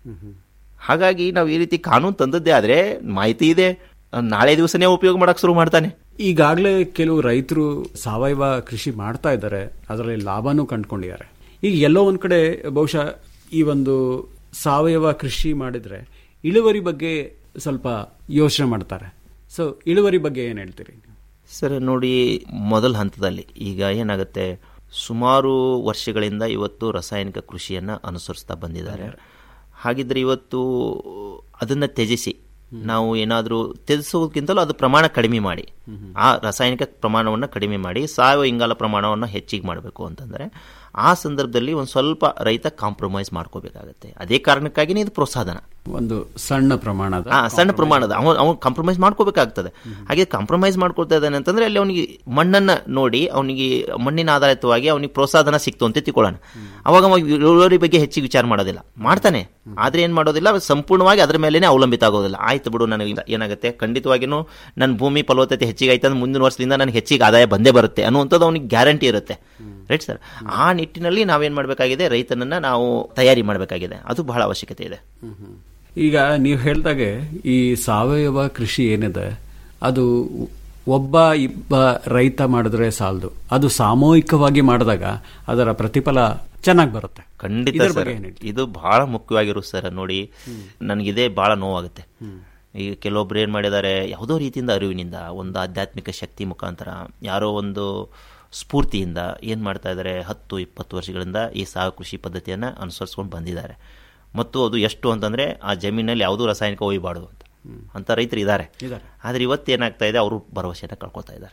ಹಾಗಾಗಿ ನಾವು ಈ ರೀತಿ ಕಾನೂನು ತಂದದ್ದೇ ಆದರೆ ಮಾಹಿತಿ ಇದೆ ನಾಳೆ ದಿವಸನೇ ಉಪಯೋಗ ಮಾಡಕ್ಕೆ ಶುರು ಮಾಡ್ತಾನೆ ಈಗಾಗಲೇ ಕೆಲವು ರೈತರು ಸಾವಯವ ಕೃಷಿ ಮಾಡ್ತಾ ಇದ್ದಾರೆ ಅದರಲ್ಲಿ ಲಾಭನೂ ಕಂಡುಕೊಂಡಿದ್ದಾರೆ ಈಗ ಎಲ್ಲೋ ಒಂದ್ ಕಡೆ ಬಹುಶಃ ಈ ಒಂದು ಸಾವಯವ ಕೃಷಿ ಮಾಡಿದ್ರೆ ಇಳುವರಿ ಬಗ್ಗೆ ಸ್ವಲ್ಪ ಯೋಚನೆ ಮಾಡ್ತಾರೆ ಸೊ ಇಳುವರಿ ಬಗ್ಗೆ ಏನ್ ಹೇಳ್ತೀರಿ ಸರ್ ನೋಡಿ ಮೊದಲ ಹಂತದಲ್ಲಿ ಈಗ ಏನಾಗುತ್ತೆ ಸುಮಾರು ವರ್ಷಗಳಿಂದ ಇವತ್ತು ರಾಸಾಯನಿಕ ಕೃಷಿಯನ್ನು ಅನುಸರಿಸ್ತಾ ಬಂದಿದ್ದಾರೆ ಹಾಗಿದ್ರೆ ಇವತ್ತು ಅದನ್ನು ತ್ಯಜಿಸಿ ನಾವು ಏನಾದರೂ ತ್ಯಜಿಸೋದಕ್ಕಿಂತಲೂ ಅದು ಪ್ರಮಾಣ ಕಡಿಮೆ ಮಾಡಿ ಆ ರಾಸಾಯನಿಕ ಪ್ರಮಾಣವನ್ನು ಕಡಿಮೆ ಮಾಡಿ ಸಾವಯವ ಇಂಗಾಲ ಪ್ರಮಾಣವನ್ನು ಹೆಚ್ಚಿಗೆ ಮಾಡಬೇಕು ಅಂತಂದರೆ ಆ ಸಂದರ್ಭದಲ್ಲಿ ಒಂದು ಸ್ವಲ್ಪ ರೈತ ಕಾಂಪ್ರಮೈಸ್ ಮಾಡ್ಕೋಬೇಕಾಗತ್ತೆ ಅದೇ ಕಾರಣಕ್ಕಾಗಿನೇ ಇದು ಪ್ರೋತ್ಸಾಹನ ಒಂದು ಸಣ್ಣ ಪ್ರಮಾಣದ ಆ ಸಣ್ಣ ಪ್ರಮಾಣದ ಅವನು ಅವನು ಕಾಂಪ್ರಮೈಸ್ ಮಾಡ್ಕೋಬೇಕಾಗ್ತದೆ ಹಾಗೆ ಕಾಂಪ್ರಮೈಸ್ ಮಾಡ್ಕೊಳ್ತಾ ಇದ್ದಾನೆ ಅಂತಂದ್ರೆ ಅಲ್ಲಿ ಅವನಿಗೆ ಮಣ್ಣನ್ನ ನೋಡಿ ಅವನಿಗೆ ಮಣ್ಣಿನ ಆಧಾರಿತವಾಗಿ ಅವನಿಗೆ ಪ್ರೋತ್ಸಾಹನ ಸಿಕ್ತು ಅಂತ ತಿಳ್ಕೊಳ್ಳೋಣ ಅವಾಗ ಅವ ಇಳುವರಿ ಬಗ್ಗೆ ಹೆಚ್ಚಿಗೆ ವಿಚಾರ ಮಾಡೋದಿಲ್ಲ ಮಾಡ್ತಾನೆ ಆದ್ರೆ ಏನ್ ಮಾಡೋದಿಲ್ಲ ಅವ ಸಂಪೂರ್ಣವಾಗಿ ಅದ್ರ ಮೇಲೇನೆ ಅವಲಂಬಿತ ಆಗೋದಿಲ್ಲ ಆಯ್ತು ಬಿಡು ನನಗೆ ಇಲ್ಲ ಏನಾಗುತ್ತೆ ಖಂಡಿತವಾಗಿನೂ ನನ್ನ ಭೂಮಿ ಫಲವತ್ತತೆ ಹೆಚ್ಚಿಗೆ ಆಯ್ತು ಅಂದ್ರೆ ಮುಂದಿನ ವರ್ಷದಿಂದ ನನಗೆ ಹೆಚ್ಚಿಗೆ ಆದಾಯ ಬಂದೇ ಬರುತ್ತೆ ಅನ್ನುವಂಥದ್ದು ಅವನಿಗೆ ಗ್ಯಾರಂಟಿ ಇರುತ್ತೆ ರೈಟ್ ಸರ್ ಆ ನಿಟ್ಟಿನಲ್ಲಿ ನಾವೇನ್ ಮಾಡಬೇಕಾಗಿದೆ ರೈತನನ್ನ ನಾವು ತಯಾರಿ ಮಾಡಬೇಕಾಗಿದೆ ಅದು ಬಹಳ ಅವಶ್ಯಕತೆ ಇದೆ ಈಗ ನೀವು ಹೇಳ್ದಾಗೆ ಈ ಸಾವಯವ ಕೃಷಿ ಏನಿದೆ ಅದು ಒಬ್ಬ ಇಬ್ಬ ರೈತ ಮಾಡಿದ್ರೆ ಸಾಲದು ಅದು ಸಾಮೂಹಿಕವಾಗಿ ಮಾಡಿದಾಗ ಅದರ ಪ್ರತಿಫಲ ಚೆನ್ನಾಗಿ ಬರುತ್ತೆ ಖಂಡಿತ ಇದ್ರ ಸರ್ ಬಗ್ಗೆ ಏನ್ ಹೇಳ್ತೀರಿ? ಇದು ಬಹಳ ಮುಖ್ಯವಾಗಿರೋ ಸರ್ ನೋಡಿ ನನಗಿದೇ ಬಹಳ ನೋವಾಗುತ್ತೆ ಈಗ ಕೆಲವೊಬ್ರು ಏನ್ ಮಾಡಿದ್ದಾರೆ ಯಾವುದೋ ರೀತಿಯಿಂದ ಅರಿವಿನಿಂದ ಒಂದು ಆಧ್ಯಾತ್ಮಿಕ ಶಕ್ತಿ ಮುಖಾಂತರ ಯಾರೋ ಒಂದು ಸ್ಫೂರ್ತಿಯಿಂದ ಏನ್ ಮಾಡ್ತಾ ಇದ್ದಾರೆ ಹತ್ತು ಇಪ್ಪತ್ತು ವರ್ಷಗಳಿಂದ ಈ ಸಾವಯವ ಕೃಷಿ ಪದ್ಧತಿಯನ್ನ ಅನುಸರಿಸ್ಕೊಂಡು ಬಂದಿದ್ದಾರೆ ಮತ್ತು ಅದು ಎಷ್ಟು ಅಂತಂದ್ರೆ ಆ ಜಮೀನಲ್ಲಿ ಯಾವುದೂ ರಾಸಾಯನಿಕ ಒಯ್ಯಬಾರ್ದು ಅಂತ ಅಂತ ರೈತರು ಇದ್ದಾರೆ ಇದಾರೆ. ಆದ್ರೆ ಇವತ್ತೇನಾಗ್ತಾ ಇದೆ ಅವರು ಭರವಸೆನ ಕಳ್ಕೊತಾ ಇದ್ದಾರೆ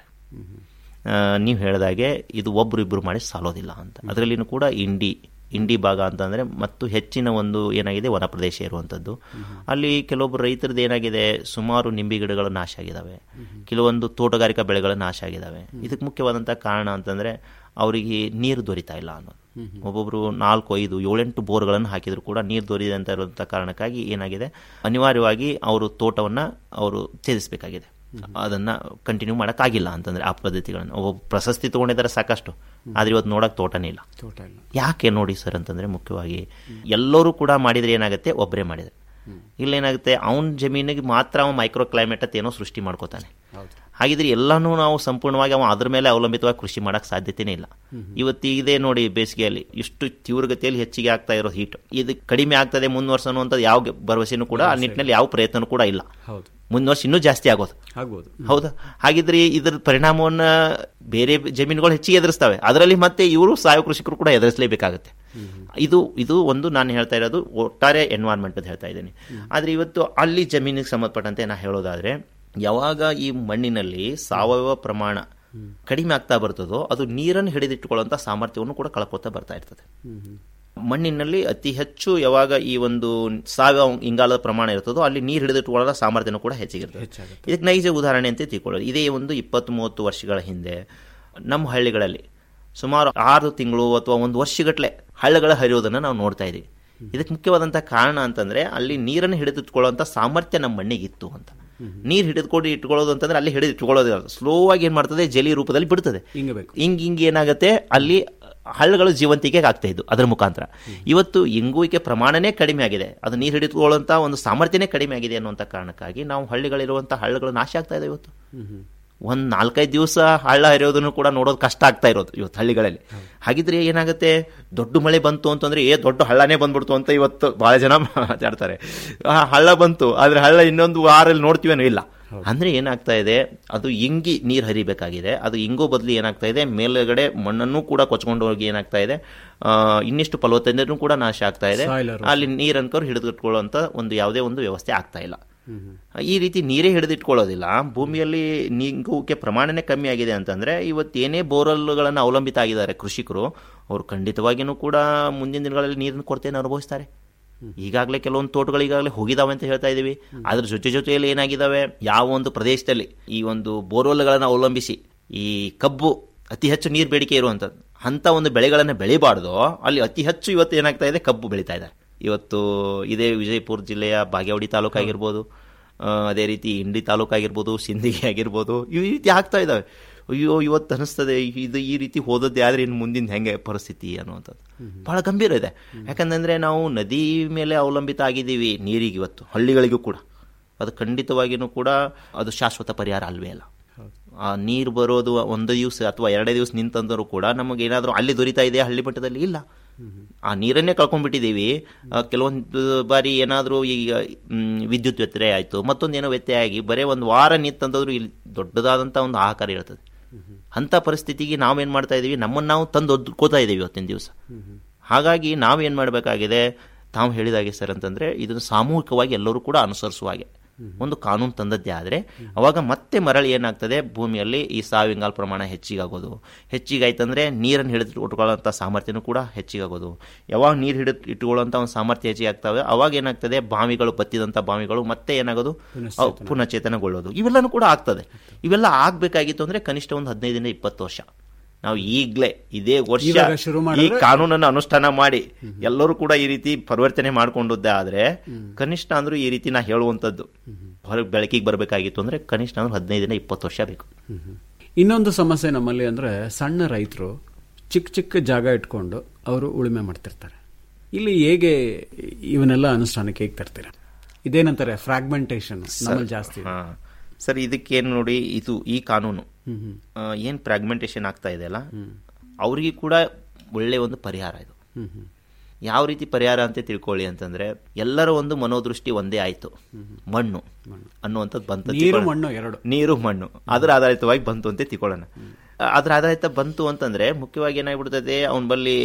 ನೀವು ಹೇಳಿದಾಗೆ ಇದು ಒಬ್ರು ಇಬ್ರು ಮಾಡಿ ಸಾಲೋದಿಲ್ಲ ಅಂತ ಅದರಲ್ಲಿನೂ ಕೂಡ ಇಂಡಿ ಇಂಡಿ ಭಾಗ ಅಂತಂದ್ರೆ ಮತ್ತು ಹೆಚ್ಚಿನ ಒಂದು ಏನಾಗಿದೆ ವನ ಪ್ರದೇಶ ಇರುವಂಥದ್ದು ಅಲ್ಲಿ ಕೆಲವೊಬ್ಬರು ರೈತರದ್ದು ಏನಾಗಿದೆ ಸುಮಾರು ನಿಂಬೆ ಗಿಡಗಳು ನಾಶ ಆಗಿದಾವೆ ಕೆಲವೊಂದು ತೋಟಗಾರಿಕಾ ಬೆಳೆಗಳು ನಾಶ ಆಗಿದಾವೆ ಇದಕ್ಕೆ ಮುಖ್ಯವಾದಂಥ ಕಾರಣ ಅಂತಂದ್ರೆ ಅವರಿಗೆ ನೀರು ದೊರೀತಾ ಇಲ್ಲ ಅನ್ನೋದು ಒಬ್ಬೊಬ್ರು ನಾಲ್ಕು ಐದು ಏಳೆಂಟು ಬೋರ್ಗಳನ್ನು ಹಾಕಿದ್ರು ಕೂಡ ನೀರು ದೊರೆಯದೆ ಅಂತ ಇರುವಂಥ ಕಾರಣಕ್ಕಾಗಿ ಏನಾಗಿದೆ ಅನಿವಾರ್ಯವಾಗಿ ಅವರು ತೋಟವನ್ನ ಅವರು ಛೇದಿಸಬೇಕಾಗಿದೆ ಅದನ್ನ ಕಂಟಿನ್ಯೂ ಮಾಡೋಕ್ಕಾಗಿಲ್ಲ ಅಂತಂದ್ರೆ ಆ ಪದ್ಧತಿಗಳನ್ನು ಒಬ್ಬ ಪ್ರಶಸ್ತಿ ತಗೊಂಡಿದ್ದಾರೆ ಸಾಕಷ್ಟು ಆದ್ರೆ ಇವತ್ತು ನೋಡಕ್ ತೋಟನೇ ಇಲ್ಲ ತೋಟ ಇಲ್ಲ ಯಾಕೆ ನೋಡಿ ಸರ್ ಅಂತಂದ್ರೆ ಮುಖ್ಯವಾಗಿ ಎಲ್ಲರೂ ಕೂಡ ಮಾಡಿದ್ರೆ ಏನಾಗುತ್ತೆ ಒಬ್ಬರೇ ಮಾಡಿದ್ರೆ ಇಲ್ಲೇನಾಗುತ್ತೆ ಅವನ ಜಮೀನಿಗೆ ಮಾತ್ರ ಅವನು ಮೈಕ್ರೋ ಕ್ಲೈಮೇಟ್ ಅಂತ ಏನೋ ಸೃಷ್ಟಿ ಮಾಡ್ಕೋತಾನೆ ಹಾಗಿದ್ರೆ ಎಲ್ಲಾನು ನಾವು ಸಂಪೂರ್ಣವಾಗಿ ಅವ ಅದ್ರ ಮೇಲೆ ಅವಲಂಬಿತವಾಗಿ ಕೃಷಿ ಮಾಡಕ್ ಸಾಧ್ಯತೆನೇ ಇಲ್ಲ ಇವತ್ತು ಇದೇ ನೋಡಿ ಬೇಸಿಗೆಯಲ್ಲಿ ಇಷ್ಟು ತೀವ್ರಗತಿಯಲ್ಲಿ ಹೆಚ್ಚಿಗೆ ಆಗ್ತಾ ಇರೋ ಹೀಟ್ ಇದು ಕಡಿಮೆ ಆಗ್ತದೆ ಮುಂದುವರ್ಸ ಅನ್ನುವಂಥದ್ದು ಯಾವ ಭರವಸೆನೂ ಕೂಡ ಆ ನಿಟ್ಟಿನಲ್ಲಿ ಯಾವ ಪ್ರಯತ್ನನೂ ಕೂಡ ಇಲ್ಲ ಹೌದು ಮುಂದುವರ್ಷ ಇನ್ನೂ ಜಾಸ್ತಿ ಆಗೋದು ಆಗ್ಬೋದು ಹೌದಾ ಹಾಗಿದ್ರೆ ಇದ್ರ ಪರಿಣಾಮವನ್ನ ಬೇರೆ ಜಮೀನುಗಳು ಹೆಚ್ಚಿಗೆ ಎದುರಿಸ್ತವೆ ಅದರಲ್ಲಿ ಮತ್ತೆ ಇವರು ಸಾವಯವ ಕೃಷಿಕರು ಕೂಡ ಎದುರಿಸಲೇಬೇಕಾಗುತ್ತೆ ಇದು ಇದು ಒಂದು ನಾನು ಹೇಳ್ತಾ ಇರೋದು ಒಟ್ಟಾರೆ ಎನ್ವೈರ್ಮೆಂಟ್ ಅಂತ ಹೇಳ್ತಾ ಇದ್ದೀನಿ ಆದ್ರೆ ಇವತ್ತು ಅಲ್ಲಿ ಜಮೀನಿಗೆ ಸಂಬಂಧಪಟ್ಟಂತೆ ನಾ ಹೇಳೋದಾದ್ರೆ ಯಾವಾಗ ಈ ಮಣ್ಣಿನಲ್ಲಿ ಸಾವಯವ ಪ್ರಮಾಣ ಕಡಿಮೆ ಆಗ್ತಾ ಬರ್ತದೋ ಅದು ನೀರನ್ನು ಹಿಡಿದಿಟ್ಟುಕೊಳ್ಳುವಂತ ಸಾಮರ್ಥ್ಯವನ್ನು ಕೂಡ ಕಳ್ಕೊತಾ ಬರ್ತಾ ಇರ್ತದೆ ಮಣ್ಣಿನಲ್ಲಿ ಅತಿ ಹೆಚ್ಚು ಯಾವಾಗ ಈ ಒಂದು ಸಾವಯವ ಇಂಗಾಲದ ಪ್ರಮಾಣ ಇರ್ತದೋ ಅಲ್ಲಿ ನೀರು ಹಿಡಿದಿಟ್ಟುಕೊಳ್ಳೋ ಸಾಮರ್ಥ್ಯನೂ ಕೂಡ ಹೆಚ್ಚಿಗಿರ್ತದೆ ಹೆಚ್ಚಾಗುತ್ತೆ ಇದಕ್ಕೆ ನೈಜ ಉದಾಹರಣೆ ಅಂತ ತಿಳ್ಕೊಳ್ಳೋದು ಇದೇ ಒಂದು ಇಪ್ಪತ್ತು ಮೂವತ್ತು ವರ್ಷಗಳ ಹಿಂದೆ ನಮ್ಮ ಹಳ್ಳಿಗಳಲ್ಲಿ ಸುಮಾರು ಆರು ತಿಂಗಳು ಅಥವಾ ಒಂದು ವರ್ಷಗಟ್ಟಲೆ ಹಳ್ಳಗಳ ಹರಿಯೋದನ್ನು ನಾವು ನೋಡ್ತಾ ಇದ್ದೀವಿ ಇದಕ್ಕೆ ಮುಖ್ಯವಾದಂತಹ ಕಾರಣ ಅಂತಂದ್ರೆ ಅಲ್ಲಿ ನೀರನ್ನು ಹಿಡಿದಿಟ್ಕೊಳ್ಳುವಂತ ಸಾಮರ್ಥ್ಯ ನಮ್ಮ ಮಣ್ಣಿಗಿತ್ತು ಅಂತ ನೀರು ಹಿಡಿದುಕೊಂಡು ಇಟ್ಕೊಳ್ಳೋದು ಅಂತಂದ್ರೆ ಅಲ್ಲಿ ಹಿಡಿದು ಇಟ್ಕೊಳ್ಳೋದಿಲ್ಲ ಸ್ಲೋ ಆಗಿ ಏನ್ ಮಾಡ್ತದೆ ಜಲಿ ರೂಪದಲ್ಲಿ ಬಿಡ್ತದೆ ಹಿಂಗಬೇಕು ಹಿಂಗ್ ಹಿಂಗ್ ಏನಾಗುತ್ತೆ ಅಲ್ಲಿ ಹಳ್ಳಗಳು ಜೀವಂತಿಕೆ ಆಗ್ತಾ ಇದ್ದು ಅದರ ಮುಖಾಂತರ ಇವತ್ತು ಇಂಗುವಿಕೆ ಪ್ರಮಾಣನೇ ಕಡಿಮೆ ಆಗಿದೆ ಅದು ನೀರು ಹಿಡಿದುಕೊಳ್ಳುವಂತ ಒಂದು ಸಾಮರ್ಥ್ಯನೇ ಕಡಿಮೆ ಆಗಿದೆ ಅನ್ನುವಂಥ ಕಾರಣಕ್ಕಾಗಿ ನಾವು ಹಳ್ಳಿಗಳಿರುವಂತ ಹಳ್ಳಗಳು ನಾಶ ಆಗ್ತಾ ಇದೆ ಇವತ್ತು ಒಂದ್ ನಾಲ್ಕೈದು ದಿವಸ ಹಳ್ಳ ಹರಿಯೋದನ್ನು ಕೂಡ ನೋಡೋದು ಕಷ್ಟ ಆಗ್ತಾ ಇರೋದು ಇವತ್ತು ಹಳ್ಳಿಗಳಲ್ಲಿ ಹಾಗಿದ್ರೆ ಏನಾಗುತ್ತೆ ದೊಡ್ಡ ಮಳೆ ಬಂತು ಅಂತಂದ್ರೆ ಏ ದೊಡ್ಡ ಹಳ್ಳನೇ ಬಂದ್ಬಿಡ್ತು ಅಂತ ಇವತ್ತು ಬಹಳ ಜನ ಮಾತಾಡ್ತಾರೆ ಆ ಹಳ್ಳ ಬಂತು ಆದ್ರೆ ಹಳ್ಳ ಇನ್ನೊಂದು ವಾರಲ್ಲಿ ನೋಡ್ತೀವೇನೋ ಇಲ್ಲ ಅಂದ್ರೆ ಏನಾಗ್ತಾ ಇದೆ ಅದು ಇಂಗಿ ನೀರು ಹರಿಬೇಕಾಗಿದೆ ಅದು ಇಂಗೋ ಬದಲು ಏನಾಗ್ತಾ ಇದೆ ಮೇಲ್ಗಡೆ ಮಣ್ಣನ್ನು ಕೂಡ ಕೊಚ್ಕೊಂಡು ಹೋಗಿ ಏನಾಗ್ತಾ ಇದೆ ಆ, ಇನ್ನಿಷ್ಟು ಫಲವತ್ತತೆನೂ ಕೂಡ ನಾಶ ಆಗ್ತಾ ಇದೆ Soil erosion. ಅಲ್ಲಿ ನೀರನ್ಕವ್ರು ಹಿಡಿದಿಟ್ಕೊಳ್ಳುವಂತ ಒಂದು ಯಾವುದೇ ಒಂದು ವ್ಯವಸ್ಥೆ ಆಗ್ತಾ ಇಲ್ಲ ಈ ರೀತಿ ನೀರೇ ಹಿಡಿದಿಟ್ಕೊಳ್ಳೋದಿಲ್ಲ ಭೂಮಿಯಲ್ಲಿ ನೀಗುವಿಕೆ ಪ್ರಮಾಣನೇ ಕಮ್ಮಿ ಆಗಿದೆ ಅಂತಂದ್ರೆ ಇವತ್ತೇನೇ ಬೋರ್ವೆಲ್ಗಳನ್ನು ಅವಲಂಬಿತ ಆಗಿದ್ದಾರೆ ಕೃಷಿಕರು ಅವರು ಖಂಡಿತವಾಗಿಯೂ ಕೂಡ ಮುಂದಿನ ದಿನಗಳಲ್ಲಿ ನೀರಿನ ಕೊರತೆಯನ್ನು ಅನುಭವಿಸ್ತಾರೆ ಈಗಾಗಲೇ ಕೆಲವೊಂದು ತೋಟಗಳು ಈಗಾಗಲೇ ಹೋಗಿದಾವೆ ಅಂತ ಹೇಳ್ತಾ ಇದೀವಿ ಅದ್ರ ಜೊತೆ ಜೊತೆಯಲ್ಲಿ ಏನಾಗಿದಾವೆ ಯಾವ ಒಂದು ಪ್ರದೇಶದಲ್ಲಿ ಈ ಒಂದು ಬೋರ್ವೆಲ್ಗಳನ್ನು ಅವಲಂಬಿಸಿ ಈ ಕಬ್ಬು ಅತಿ ಹೆಚ್ಚು ನೀರು ಬೇಡಿಕೆ ಇರುವಂಥದ್ದು ಅಂತ ಒಂದು ಬೆಳೆಗಳನ್ನು ಬೆಳಿಬಾರ್ದು ಅಲ್ಲಿ ಅತಿ ಹೆಚ್ಚು ಇವತ್ತು ಏನಾಗ್ತಾ ಇದೆ ಕಬ್ಬು ಬೆಳೀತಾ ಇದ್ದಾರೆ ಇವತ್ತು ಇದೇ ವಿಜಯಪುರ ಜಿಲ್ಲೆಯ ಬಾಗೇವಾಡಿ ತಾಲೂಕು ಆಗಿರ್ಬೋದು ಆ, ಅದೇ ರೀತಿ ಇಂಡಿ ತಾಲೂಕು ಆಗಿರ್ಬೋದು ಸಿಂದಗಿ ಆಗಿರ್ಬೋದು ಈ ರೀತಿ ಆಗ್ತಾ ಇದಾವೆ ಅಯ್ಯೋ ಇವತ್ತು ಅನಿಸ್ತದೆ ಇದು ಈ ರೀತಿ ಹೋದದ್ದೇ ಆದ್ರೆ ಇನ್ನು ಮುಂದಿನ ಹೆಂಗೆ ಪರಿಸ್ಥಿತಿ ಅನ್ನುವಂಥದ್ದು ಬಹಳ ಗಂಭೀರ ಇದೆ ಯಾಕಂತಂದ್ರೆ ನಾವು ನದಿ ಮೇಲೆ ಅವಲಂಬಿತ ಆಗಿದ್ದೀವಿ ನೀರಿಗೆ ಇವತ್ತು ಹಳ್ಳಿಗಳಿಗೂ ಕೂಡ ಅದು ಖಂಡಿತವಾಗಿಯೂ ಕೂಡ ಅದು ಶಾಶ್ವತ ಪರಿಹಾರ ಅಲ್ವೇ ಅಲ್ಲ ಆ ನೀರು ಬರೋದು ಒಂದು ದಿವಸ ಅಥವಾ ಎರಡೇ ದಿವಸ ನಿಂತಂದರೂ ಕೂಡ ನಮಗೆ ಏನಾದರೂ ಅಲ್ಲಿ ದೊರೀತಾ ಇದೆ ಹಳ್ಳಿ ಮಟ್ಟದಲ್ಲಿ ಇಲ್ಲ ಆ ನೀರನ್ನೇ ಕಳ್ಕೊಂಡ್ಬಿಟ್ಟಿದ್ದೀವಿ ಆ, ಕೆಲವೊಂದು ಬಾರಿ ಏನಾದರೂ ಈಗ ಮ್, ವಿದ್ಯುತ್ ವ್ಯತ್ಯಯ ಆಯಿತು ಮತ್ತೊಂದೇನೋ ವ್ಯತ್ಯಯ ಆಗಿ ಬರೀ ಒಂದು ವಾರ ನಿಂತಂತಂದ್ರೂ ಇಲ್ಲಿ ದೊಡ್ಡದಾದಂಥ ಒಂದು ಆಹಾಕಾರ ಇರ್ತದೆ ಅಂಥ ಪರಿಸ್ಥಿತಿಗೆ ನಾವೇನು ಮಾಡ್ತಾ ಇದ್ದೀವಿ ನಮ್ಮನ್ನು ನಾವು ತಂದು ಒದ್ಕೋತಾ ಇದ್ದೀವಿ ಇವತ್ತಿನ ದಿವಸ ಹಾಗಾಗಿ ನಾವೇನು ಮಾಡಬೇಕಾಗಿದೆ ತಾವು ಹೇಳಿದಾಗೆ ಸರ್ ಅಂತಂದ್ರೆ ಇದನ್ನು ಸಾಮೂಹಿಕವಾಗಿ ಎಲ್ಲರೂ ಕೂಡ ಅನುಸರಿಸುವ ಹಾಗೆ ಒಂದು ಕಾನೂನು ತಂದದ್ದೇ ಆದರೆ ಅವಾಗ ಮತ್ತೆ ಮರಳಿ ಏನಾಗ್ತದೆ ಭೂಮಿಯಲ್ಲಿ ಈ ಸಾವಿಂಗಾಲ್ ಪ್ರಮಾಣ ಹೆಚ್ಚಿಗಾಗೋದು ಹೆಚ್ಚಿಗಾಯ್ತಂದ್ರೆ ನೀರನ್ನು ಹಿಡಿದು ಇಟ್ಕೊಳ್ಳೋಂಥ ಸಾಮರ್ಥ್ಯನೂ ಕೂಡ ಹೆಚ್ಚಿಗಾಗೋದು ಯಾವಾಗ ನೀರು ಹಿಡಿದು ಇಟ್ಕೊಳ್ಳೋಂಥ ಒಂದು ಸಾಮರ್ಥ್ಯ ಹೆಚ್ಚಿಗಾಗ್ತವೆ ಅವಾಗ ಏನಾಗ್ತದೆ ಬಾವಿಗಳು ಬತ್ತಿದಂಥ ಬಾವಿಗಳು ಮತ್ತೆ ಏನಾಗೋದು ಅವು ಪುನಶ್ಚೇತನಗೊಳ್ಳೋದು ಇವೆಲ್ಲನೂ ಕೂಡ ಆಗ್ತದೆ ಇವೆಲ್ಲ ಆಗ್ಬೇಕಾಗಿತ್ತು ಅಂದ್ರೆ ಕನಿಷ್ಠ ಒಂದು ಹದಿನೈದರಿಂದ ಇಪ್ಪತ್ತು ವರ್ಷ ನಾವು ಈಗಲೇ ಇದೇ ವರ್ಷ ಇವಾಗ ಶುರು ಈ ಮಾಡಿದ್ರೆ- ಕಾನೂನನ್ನು ಅನುಷ್ಠಾನ ಮಾಡಿ ಎಲ್ಲರೂ ಕೂಡ ಈ ರೀತಿ ಪರಿವರ್ತನೆ ಮಾಡ್ಕೊಂಡದ್ದೇ ಆದ್ರೆ ಕನಿಷ್ಠ ಅಂದ್ರೂ ಈ ರೀತಿ ನಾ ಹೇಳುವಂಥದ್ದು ಹೊರಗೆ ಬೆಳಕಿಗೆ ಬರಬೇಕಾಗಿತ್ತು ಅಂದ್ರೆ ಕನಿಷ್ಠ ಅಂದ್ರೆ ಹದಿನೈದರಿಂದ ಇಪ್ಪತ್ತು ವರ್ಷ ಬೇಕು ಇನ್ನೊಂದು ಸಮಸ್ಯೆ ನಮ್ಮಲ್ಲಿ ಅಂದ್ರೆ ಸಣ್ಣ ರೈತರು ಚಿಕ್ಕ ಚಿಕ್ಕ ಜಾಗ ಇಟ್ಕೊಂಡು ಅವರು ಉಳುಮೆ ಮಾಡ್ತಿರ್ತಾರೆ ಇಲ್ಲಿ ಹೇಗೆ ಇವನ್ನೆಲ್ಲ ಅನುಷ್ಠಾನಕ್ಕೆ ಹೇಗೆ ತರ್ತೀರಾ ಇದೇನಂತಾರೆ ಫ್ರಾಗ್ಮೆಂಟೇಶನ್ ನಮ್ಮಲ್ಲಿ ಜಾಸ್ತಿ ಇದೆ. ಹಾ. ಸರ್ ಇದಕ್ಕೇನು ನೋಡಿ ಇದು ಈ ಕಾನೂನು ಹ್ಮ್ ಹ್ಮ್ ಆ, ಏನ್ ಫ್ರಾಗ್ಮೆಂಟೇಷನ್ ಆಗ್ತಾ ಇದೆಯಲ್ಲ ಅವ್ರಿಗೆ ಕೂಡ ಒಳ್ಳೆ ಒಂದು ಪರಿಹಾರ ಇದು ಹ್ಮ್ ಹ್ಮ್ ಯಾವ ರೀತಿ ಪರಿಹಾರ ಅಂತ ತಿಳ್ಕೊಳ್ಳಿ ಅಂತಂದ್ರೆ ಎಲ್ಲರ ಒಂದು ಮನೋದೃಷ್ಟಿ ಒಂದೇ ಆಯ್ತು ಮಣ್ಣು ಅನ್ನುವಂಥದ್ದು ಬಂತು ನೀರು ತಿಳ್ಕೊಳ್ಳೋಣ. ಮಣ್ಣು ಎರಡು ನೀರು ಮಣ್ಣು ಅದರ ಆಧಾರಿತವಾಗಿ ಬಂತು ಅಂತ ತಿಳ್ಕೊಳ್ಳೋಣ ಅದ್ರ ಆಧಾರಿತ ಬಂತು ಅಂತಂದ್ರೆ ಮುಖ್ಯವಾಗಿ ಏನಾಗ್ಬಿಡ್ತದೆ ಅವನ ಬಲ್ಲಿ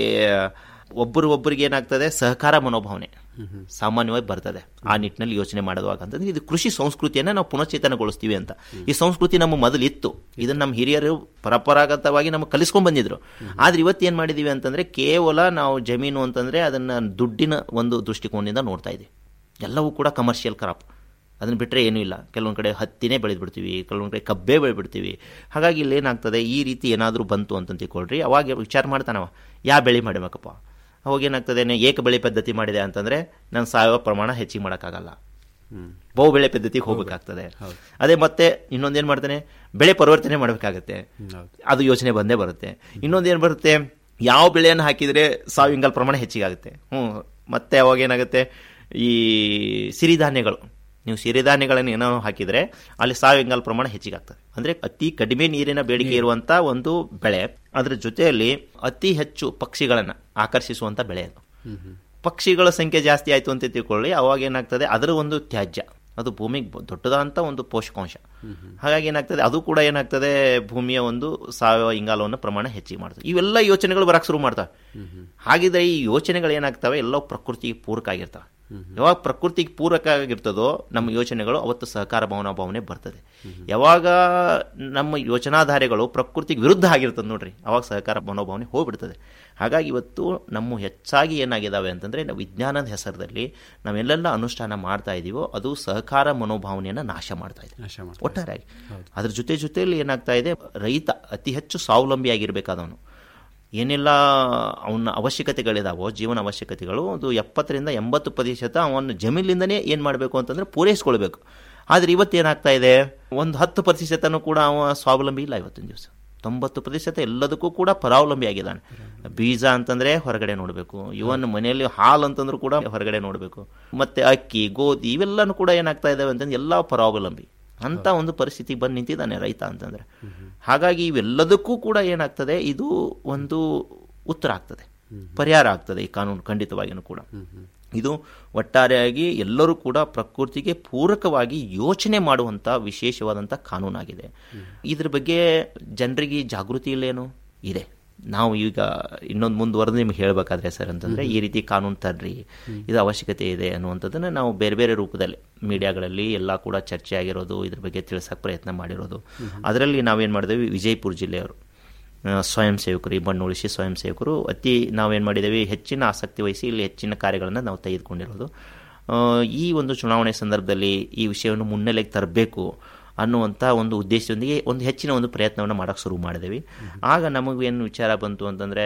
ಒಬ್ಬರು ಒಬ್ಬರಿಗೆ ಏನಾಗ್ತದೆ ಸಹಕಾರ ಮನೋಭಾವನೆ ಸಾಮಾನ್ಯವಾಗಿ ಬರ್ತದೆ ಆ ನಿಟ್ಟಿನಲ್ಲಿ ಯೋಚನೆ ಮಾಡುವಾಗ ಅಂತಂದ್ರೆ ಇದು ಕೃಷಿ ಸಂಸ್ಕೃತಿಯನ್ನ ನಾವು ಪುನಶ್ಚೇತನಗೊಳಿಸ್ತೀವಿ ಅಂತ ಈ ಸಂಸ್ಕೃತಿ ನಮ್ಮ ಮೊದಲು ಇತ್ತು ಇದನ್ನ ನಮ್ಮ ಹಿರಿಯರು ಪರಂಪರಾಗತವಾಗಿ ನಮಗೆ ಕಲಿಸ್ಕೊಂಡ್ ಬಂದಿದ್ರು ಆದ್ರೆ ಇವತ್ತು ಏನ್ ಮಾಡಿದೀವಿ ಅಂತಂದ್ರೆ ಕೇವಲ ನಾವು ಜಮೀನು ಅಂತಂದ್ರೆ ಅದನ್ನ ದುಡ್ಡಿನ ಒಂದು ದೃಷ್ಟಿಕೋನದಿಂದ ನೋಡ್ತಾ ಇದ್ದೀವಿ ಎಲ್ಲವೂ ಕೂಡ ಕಮರ್ಷಿಯಲ್ ಕ್ರಾಪ್ ಅದನ್ನ ಬಿಟ್ಟರೆ ಏನೂ ಇಲ್ಲ ಕೆಲವೊಂದು ಕಡೆ ಹತ್ತಿನೇ ಬೆಳೆದ್ಬಿಡ್ತೀವಿ ಕೆಲವೊಂದು ಕಡೆ ಕಬ್ಬೇ ಬೆಳೆದ್ಬಿಡ್ತೀವಿ ಹಾಗಾಗಿ ಇಲ್ಲಿ ಏನಾಗ್ತದೆ ಈ ರೀತಿ ಏನಾದರೂ ಬಂತು ಅಂತ ತಿಳ್ಕೊಳ್ರಿ ಅವಾಗ ವಿಚಾರ ಮಾಡ್ತಾನವ ಯಾವ ಬೆಳೆ ಮಾಡಬೇಕಪ್ಪ ಅವಾಗ ಏನಾಗ್ತದೆ ನೇ ಏಕ ಬೆಳೆ ಪದ್ಧತಿ ಮಾಡಿದೆ ಅಂತಂದ್ರೆ ನಾನು ಸಾವಯವ ಪ್ರಮಾಣ ಹೆಚ್ಚಿಗೆ ಮಾಡೋಕ್ಕಾಗಲ್ಲ ಬಹು ಬೆಳೆ ಪದ್ಧತಿಗೆ ಹೋಗ್ಬೇಕಾಗ್ತದೆ ಅದೇ ಮತ್ತೆ ಇನ್ನೊಂದೇನು ಮಾಡ್ತಾನೆ ಬೆಳೆ ಪರಿವರ್ತನೆ ಮಾಡಬೇಕಾಗತ್ತೆ ಅದು ಯೋಚನೆ ಬಂದೇ ಬರುತ್ತೆ ಇನ್ನೊಂದೇನು ಬರುತ್ತೆ ಯಾವ ಬೆಳೆಯನ್ನು ಹಾಕಿದರೆ ಸಾವು ಇಂಗಾಲ ಪ್ರಮಾಣ ಹೆಚ್ಚಿಗಾಗುತ್ತೆ ಹ್ಞೂ ಮತ್ತೆ ಅವಾಗ ಏನಾಗುತ್ತೆ ಈ ಸಿರಿಧಾನ್ಯಗಳು ನೀವು ಸಿರಿಧಾನ್ಯಗಳನ್ನು ಏನೋ ಹಾಕಿದರೆ ಅಲ್ಲಿ ಸಾವು ಇಂಗಾಲ ಪ್ರಮಾಣ ಹೆಚ್ಚಿಗಾಗ್ತದೆ ಅಂದರೆ ಅತಿ ಕಡಿಮೆ ನೀರಿನ ಬೇಡಿಕೆ ಇರುವಂಥ ಒಂದು ಬೆಳೆ ಅದರ ಜೊತೆಯಲ್ಲಿ ಅತಿ ಹೆಚ್ಚು ಪಕ್ಷಿಗಳನ್ನು ಆಕರ್ಷಿಸುವಂಥ ಬೆಳೆ ಅದು ಪಕ್ಷಿಗಳ ಸಂಖ್ಯೆ ಜಾಸ್ತಿ ಆಯಿತು ಅಂತ ತಿಳ್ಕೊಳ್ಳಿ ಅವಾಗ ಏನಾಗ್ತದೆ ಅದರ ಒಂದು ತ್ಯಾಜ್ಯ ಅದು ಭೂಮಿಗೆ ಬ- ದೊಡ್ಡದಾದಂಥ ಒಂದು ಪೋಷಕಾಂಶ ಹಾಗಾಗಿ ಏನಾಗ್ತದೆ ಅದು ಕೂಡ ಏನಾಗ್ತದೆ ಭೂಮಿಯ ಒಂದು ಸಾವಯವ ಇಂಗಾಲವನ್ನು ಪ್ರಮಾಣ ಹೆಚ್ಚಿಗೆ ಮಾಡ್ತದೆ ಇವೆಲ್ಲ ಯೋಚನೆಗಳು ಬರಕ್ಕೆ ಶುರು ಮಾಡ್ತವೆ ಹಾಗಿದ್ರೆ ಈ ಯೋಚನೆಗಳು ಏನಾಗ್ತವೆ ಎಲ್ಲವೂ ಪ್ರಕೃತಿಗೆ ಪೂರಕ ಆಗಿರ್ತವೆ ಯಾವಾಗ ಪ್ರಕೃತಿಗೆ ಪೂರಕ ಆಗಿರ್ತದೋ ನಮ್ಮ ಯೋಚನೆಗಳು ಅವತ್ತು ಸಹಕಾರ ಭಾವನಾ ಭಾವನೆ ಬರ್ತದೆ ಯಾವಾಗ ನಮ್ಮ ಯೋಚನಾಧಾರೆಗಳು ಪ್ರಕೃತಿಗೆ ವಿರುದ್ಧ ಆಗಿರ್ತದೆ ನೋಡ್ರಿ ಅವಾಗ ಸಹಕಾರ ಮನೋಭಾವನೆ ಹೋಗ್ಬಿಡ್ತದೆ ಹಾಗಾಗಿ ಇವತ್ತು ನಮ್ಮ ಹೆಚ್ಚಾಗಿ ಏನಾಗಿದ್ದಾವೆ ಅಂತಂದ್ರೆ ನಾವು ವಿಜ್ಞಾನದ ಹೆಸರಲ್ಲಿ ನಾವೆಲ್ಲೆಲ್ಲ ಅನುಷ್ಠಾನ ಮಾಡ್ತಾ ಇದೀವೋ ಅದು ಸಹಕಾರ ಮನೋಭಾವನೆಯನ್ನ ನಾಶ ಮಾಡ್ತಾ ಇದೆ ನಾಶ ಮಾಡ್ತಾ ಒಟ್ಟಾರೆಯಾಗಿ ಅದ್ರ ಜೊತೆ ಜೊತೆಯಲ್ಲಿ ಏನಾಗ್ತಾ ಇದೆ ರೈತ ಅತಿ ಹೆಚ್ಚು ಸ್ವಾವಲಂಬಿ ಆಗಿರ್ಬೇಕಾದವನು ಏನೆಲ್ಲ ಅವನ ಅವಶ್ಯಕತೆಗಳಿದಾವೋ ಜೀವನ ಅವಶ್ಯಕತೆಗಳು ಅದು ಎಪ್ಪತ್ತರಿಂದ ಎಂಬತ್ತು ಪ್ರತಿಶತ ಅವನ ಜಮೀನಿಂದನೇ ಏನು ಮಾಡಬೇಕು ಅಂತಂದ್ರೆ ಪೂರೈಸ್ಕೊಳ್ಬೇಕು ಆದರೆ ಇವತ್ತು ಏನಾಗ್ತಾ ಇದೆ ಒಂದು ಹತ್ತು ಪ್ರತಿಶತನೂ ಕೂಡ ಅವ ಸ್ವಾವಲಂಬಿ ಇಲ್ಲ ಇವತ್ತಿನ ದಿವಸ ತೊಂಬತ್ತು ಪ್ರತಿಶತ ಎಲ್ಲದಕ್ಕೂ ಕೂಡ ಪರಾವಲಂಬಿ ಆಗಿದ್ದಾನೆ ಬೀಜ ಅಂತಂದ್ರೆ ಹೊರಗಡೆ ನೋಡಬೇಕು ಇವನ್ ಮನೆಯಲ್ಲಿ ಹಾಲು ಅಂತಂದ್ರೂ ಕೂಡ ಹೊರಗಡೆ ನೋಡಬೇಕು ಮತ್ತೆ ಅಕ್ಕಿ ಗೋಧಿ ಇವೆಲ್ಲನೂ ಕೂಡ ಏನಾಗ್ತಾ ಇದಾವೆ ಅಂತಂದ್ರೆ ಎಲ್ಲ ಪರಾವಲಂಬಿ ಅಂತ ಒಂದು ಪರಿಸ್ಥಿತಿಗೆ ಬಂದು ನಿಂತಿದ್ದಾನೆ ರೈತ ಅಂತಂದ್ರೆ ಹಾಗಾಗಿ ಇವೆಲ್ಲದಕ್ಕೂ ಕೂಡ ಏನಾಗ್ತದೆ ಇದು ಒಂದು ಉತ್ತರ ಆಗ್ತದೆ ಪರಿಹಾರ ಆಗ್ತದೆ ಈ ಕಾನೂನು ಖಂಡಿತವಾಗಿಯೂ ಕೂಡ ಇದು ಒಟ್ಟಾರೆಯಾಗಿ ಎಲ್ಲರೂ ಕೂಡ ಪ್ರಕೃತಿಗೆ ಪೂರಕವಾಗಿ ಯೋಚನೆ ಮಾಡುವಂತ ವಿಶೇಷವಾದಂಥ ಕಾನೂನಾಗಿದೆ ಇದ್ರ ಬಗ್ಗೆ ಜನರಿಗೆ ಜಾಗೃತಿ ಇಲ್ಲೇನು ಇದೆ ನಾವು ಈಗ ಇನ್ನೊಂದು ಮುಂದುವರೆದು ನಿಮ್ಗೆ ಹೇಳಬೇಕಾದ್ರೆ ಸರ್ ಅಂತಂದ್ರೆ ಈ ರೀತಿ ಕಾನೂನು ತರ್ರಿ ಇದು ಅವಶ್ಯಕತೆ ಇದೆ ಅನ್ನುವಂಥದ್ದನ್ನ ನಾವು ಬೇರೆ ಬೇರೆ ರೂಪದಲ್ಲಿ ಮೀಡಿಯಾಗಳಲ್ಲಿ ಎಲ್ಲ ಕೂಡ ಚರ್ಚೆ ಆಗಿರೋದು ಇದ್ರ ಬಗ್ಗೆ ತಿಳಿಸಕ್ಕೆ ಪ್ರಯತ್ನ ಮಾಡಿರೋದು ಅದರಲ್ಲಿ ನಾವೇನು ಮಾಡಿದ್ವಿ ವಿಜಯಪುರ ಜಿಲ್ಲೆಯವರು ಆ, ಸ್ವಯಂ ಸೇವಕರು ಈ ಮಣ್ಣು ಉಳಿಸಿ ಸ್ವಯಂ ಸೇವಕರು ಅತಿ ನಾವೇನು ಮಾಡಿದ್ದೇವೆ ಹೆಚ್ಚಿನ ಆಸಕ್ತಿ ವಹಿಸಿ ಇಲ್ಲಿ ಹೆಚ್ಚಿನ ಕಾರ್ಯಗಳನ್ನು ನಾವು ತೆಗೆದುಕೊಂಡಿರೋದು ಆ, ಈ ಒಂದು ಚುನಾವಣೆ ಸಂದರ್ಭದಲ್ಲಿ ಈ ವಿಷಯವನ್ನು ಮುನ್ನೆಲೆಗೆ ತರಬೇಕು ಅನ್ನುವಂಥ ಒಂದು ಉದ್ದೇಶದೊಂದಿಗೆ ಒಂದು ಹೆಚ್ಚಿನ ಒಂದು ಪ್ರಯತ್ನವನ್ನು ಮಾಡೋಕ್ಕೆ ಶುರು ಮಾಡಿದೇವೆ ಆಗ ನಮಗೇನು ವಿಚಾರ ಬಂತು ಅಂತಂದರೆ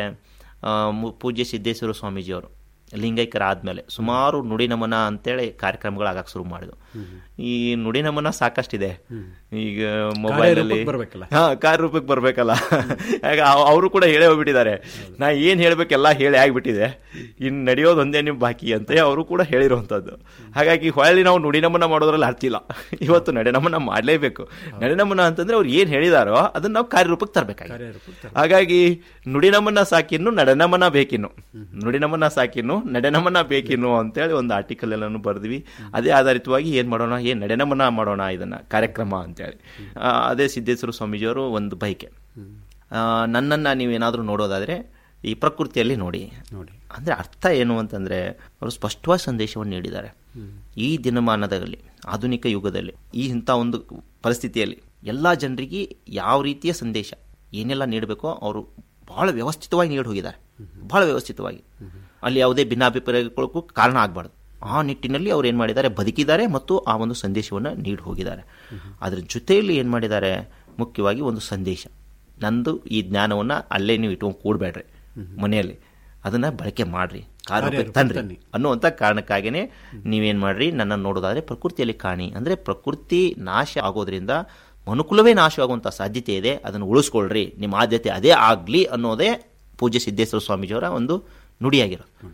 ಪೂಜ್ಯ ಸಿದ್ದೇಶ್ವರ ಸ್ವಾಮೀಜಿಯವರು ಲಿಂಗೈಕ್ಯರಾದ್ಮೇಲೆ ಸುಮಾರು ನುಡಿ ನಮನ ಅಂತೇಳಿ ಕಾರ್ಯಕ್ರಮಗಳು ಆಗಕ್ಕೆ ಶುರು ಮಾಡಿದ್ವು ಈ ನುಡಿ ನಮನ ಸಾಕಷ್ಟಿದೆ ಈಗ ಮೊಬೈಲ್ ಅಲ್ಲಿ ಕಾರ್ಯರೂಪಕ್ಕೆ ಬರ್ಬೇಕಲ್ಲ. ಹಾ ಕಾರ್ಯರೂಪಕ್ಕೆ ಬರ್ಬೇಕಲ್ಲ ಆಗ ಅವರು ಕೂಡ ಹೇಳೇ ಹೋಗ್ಬಿಟ್ಟಿದ್ದಾರೆ ನಾ ಏನ್ ಹೇಳ್ಬೇಕೆಲ್ಲ ಹೇಳಿ ಆಗ್ಬಿಟ್ಟಿದೆ ಇನ್ ನಡೆಯೋದು ಒಂದೇ ನೀವು ಬಾಕಿ ಅಂತ ಅವರು ಕೂಡ ಹೇಳಿರುವಂತದ್ದು ಹಾಗಾಗಿ ಹೊಳ್ಳಿ ನಾವು ನುಡಿನಮನ ಮಾಡೋದ್ರಲ್ಲಿ ಅರ್ಥ ಇಲ್ಲ ಇವತ್ತು ನಡೆನಮನ ಮಾಡಲೇಬೇಕು ನಡೆನಮನ ಅಂತಂದ್ರೆ ಅವ್ರು ಏನ್ ಹೇಳಿದಾರೋ ಅದನ್ನ ನಾವು ಕಾರ್ಯರೂಪಕ್ಕೆ ತರಬೇಕಾಗಿ ಹಾಗಾಗಿ ನುಡಿನಮನ ಸಾಕಿನ್ನು ನಡೆನಮನ ಬೇಕಿನ್ನು ನುಡಿನಮನ ಸಾಕಿನ್ನು ನಡೆನಮನ ಬೇಕಿನ್ನು ಅಂತೇಳಿ ಒಂದು ಆರ್ಟಿಕಲ್ ಎಲ್ಲಾನು ಬರೆದ್ವಿ ಅದೇ ಆಧಾರಿತವಾಗಿ ಏನ್ ಮಾಡೋಣ ಏನ್ ನಡೆನಮನ ಮಾಡೋಣ ಇದನ್ನ ಕಾರ್ಯಕ್ರಮ ಅಂತೇಳಿ ಆ, ಅದೇ ಸಿದ್ದೇಶ್ವರ ಸ್ವಾಮೀಜಿಯವರು ಒಂದು ಬೈಕೆ ಆ, ನನ್ನನ್ನ ನೀವೇನಾದ್ರೂ ನೋಡೋದಾದ್ರೆ ಈ ಪ್ರಕೃತಿಯಲ್ಲಿ ನೋಡಿ ನೋಡಿ ಅಂದ್ರೆ ಅರ್ಥ ಏನು ಅಂತಂದ್ರೆ ಅವರು ಸ್ಪಷ್ಟವಾದ ಸಂದೇಶವನ್ನು ನೀಡಿದ್ದಾರೆ ಈ ದಿನಮಾನದಲ್ಲಿ ಆಧುನಿಕ ಯುಗದಲ್ಲಿ ಈ ಇಂಥ ಒಂದು ಪರಿಸ್ಥಿತಿಯಲ್ಲಿ ಎಲ್ಲ ಜನರಿಗೆ ಯಾವ ರೀತಿಯ ಸಂದೇಶ ಏನೆಲ್ಲ ನೀಡಬೇಕೋ ಅವರು ಬಹಳ ವ್ಯವಸ್ಥಿತವಾಗಿ ನೀಡಿ ಹೋಗಿದ್ದಾರೆ ಬಹಳ ವ್ಯವಸ್ಥಿತವಾಗಿ ಅಲ್ಲಿ ಯಾವುದೇ ಭಿನ್ನಾಭಿಪ್ರಾಯಗಳಿಗೂ ಕಾರಣ ಆಗಬಾರ್ದು ಆ ನಿಟ್ಟಿನಲ್ಲಿ ಅವ್ರು ಏನು ಮಾಡಿದ್ದಾರೆ ಬದುಕಿದ್ದಾರೆ ಮತ್ತು ಆ ಒಂದು ಸಂದೇಶವನ್ನು ನೀಡಿ ಹೋಗಿದ್ದಾರೆ ಅದ್ರ ಜೊತೆಯಲ್ಲಿ ಏನು ಮಾಡಿದ್ದಾರೆ ಮುಖ್ಯವಾಗಿ ಒಂದು ಸಂದೇಶ ನಂದು ಈ ಜ್ಞಾನವನ್ನು ಅಲ್ಲೇ ನೀವು ಇಟ್ಕೊಂಡು ಕೂಡಬೇಡ್ರಿ ಮನೆಯಲ್ಲಿ ಅದನ್ನ ಬಳಕೆ ಮಾಡ್ರಿ ಕಾರ್ಯರೂಪಕ್ಕೆ ತನ್ರಿ ತನ್ನಿ. ಅನ್ನುವಂಥ ಕಾರಣಕ್ಕಾಗಿನೇ ನೀವೇನ್ ಮಾಡ್ರಿ ನನ್ನ ನೋಡೋದಾದ್ರೆ ಪ್ರಕೃತಿಯಲ್ಲಿ ಕಾಣಿ ಅಂದ್ರೆ ಪ್ರಕೃತಿ ನಾಶ ಆಗೋದ್ರಿಂದ ಮನುಕುಲವೇ ನಾಶವಾಗುವಂಥ ಸಾಧ್ಯತೆ ಇದೆ ಅದನ್ನು ಉಳಿಸ್ಕೊಳ್ರಿ ನಿಮ್ಮ ಆದ್ಯತೆ ಅದೇ ಆಗ್ಲಿ ಅನ್ನೋದೇ ಪೂಜ್ಯ ಸಿದ್ದೇಶ್ವರ ಸ್ವಾಮೀಜಿಯವರ ಒಂದು ನುಡಿಯಾಗಿರೋ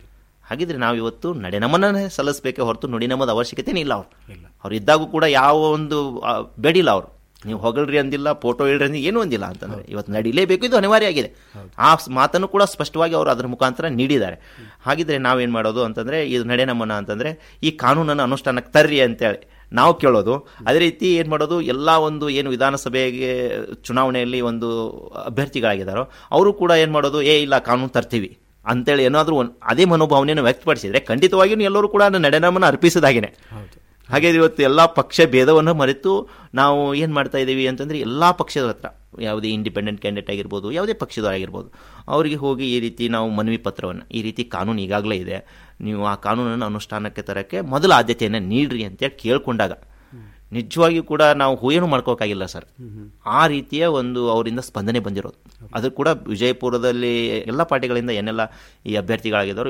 ಹಾಗಿದ್ರೆ ನಾವು ಇವತ್ತು ನಡೆನಮನೇ ಸಲ್ಲಿಸಬೇಕೆ ಹೊರತು ನುಡಿನಮದ ಅವಶ್ಯಕತೆನೇ ಇಲ್ಲ ಅವ್ರು ಅವ್ರು ಇದ್ದಾಗೂ ಕೂಡ ಯಾವ ಒಂದು ಆ, ಬೇಡಿಲ್ಲ ಅವರು ನೀವು ಹೊಗಳ್ರಿ ಅಂದಿಲ್ಲ ಫೋಟೋ ಇಳ್ರಿ ಅಂದಿಲ್ಲ ಏನೂ ಅಂದಿಲ್ಲ ಅಂತಂದ್ರೆ ಇವತ್ತು ನಡಿಲೇಬೇಕು ಇದು ಅನಿವಾರ್ಯ ಆಗಿದೆ ಆ ಸ್- ಮಾತನ್ನು ಕೂಡ ಸ್ಪಷ್ಟವಾಗಿ ಅವರು ಅದರ ಮುಖಾಂತರ ನೀಡಿದ್ದಾರೆ ಹಾಗಿದ್ರೆ ನಾವೇನ್ ಮಾಡೋದು ಅಂತಂದ್ರೆ ಇದು ನಡೆ ನಮನ ಅಂತಂದ್ರೆ ಈ ಕಾನೂನನ್ನು ಅನುಷ್ಠಾನಕ್ಕೆ ತರ್ರಿ ಅಂತೇಳಿ ನಾವು ಕೇಳೋದು ಅದೇ ರೀತಿ ಏನ್ ಮಾಡೋದು ಎಲ್ಲ ಒಂದು ಏನು ವಿಧಾನಸಭೆಗೆ ಚುನಾವಣೆಯಲ್ಲಿ ಒಂದು ಅಭ್ಯರ್ಥಿಗಳಾಗಿದ್ದಾರೋ ಅವರು ಕೂಡ ಏನ್ ಮಾಡೋದು ಏ ಇಲ್ಲ ಕಾನೂನು ತರ್ತೀವಿ ಅಂತೇಳಿ ಏನಾದರೂ ಒಂದು ಅದೇ ಮನೋಭಾವನೆಯನ್ನು ವ್ಯಕ್ತಪಡಿಸಿದ್ರೆ ಖಂಡಿತವಾಗಿಯೂ ಎಲ್ಲರೂ ಕೂಡ ನಡೆನಮನ ಅರ್ಪಿಸಿದಾಗೇನೆ ಹಾಗೆ ಇವತ್ತು ಎಲ್ಲ ಪಕ್ಷ ಭೇದವನ್ನು ಮರೆತು ನಾವು ಏನು ಮಾಡ್ತಾ ಇದ್ದೀವಿ ಅಂತಂದ್ರೆ ಎಲ್ಲ ಪಕ್ಷದ ಹತ್ರ ಯಾವುದೇ ಇಂಡಿಪೆಂಡೆಂಟ್ ಕ್ಯಾಂಡಿಡೇಟ್ ಆಗಿರ್ಬೋದು ಯಾವುದೇ ಪಕ್ಷದವರಾಗಿರ್ಬೋದು ಅವರಿಗೆ ಹೋಗಿ ಈ ರೀತಿ ನಾವು ಮನವಿ ಪತ್ರವನ್ನು ಈ ರೀತಿ ಕಾನೂನು ಈಗಾಗಲೇ ಇದೆ ನೀವು ಆ ಕಾನೂನನ್ನು ಅನುಷ್ಠಾನಕ್ಕೆ ತರಕ್ಕೆ ಮೊದಲ ಆದ್ಯತೆಯನ್ನು ನೀಡ್ರಿ ಅಂತೇಳಿ ಕೇಳ್ಕೊಂಡಾಗ ನಿಜವಾಗಿಯೂ ಕೂಡ ನಾವು ಏನು ಮಾಡ್ಕೋಕಾಗಿಲ್ಲ ಸರ್ ಆ ರೀತಿಯ ಒಂದು ಅವರಿಂದ ಸ್ಪಂದನೆ ಬಂದಿರೋದು ಅದು ಕೂಡ ವಿಜಯಪುರದಲ್ಲಿ ಎಲ್ಲ ಪಾರ್ಟಿಗಳಿಂದ ಏನೆಲ್ಲ ಈ ಅಭ್ಯರ್ಥಿಗಳಾಗಿದ್ದವರು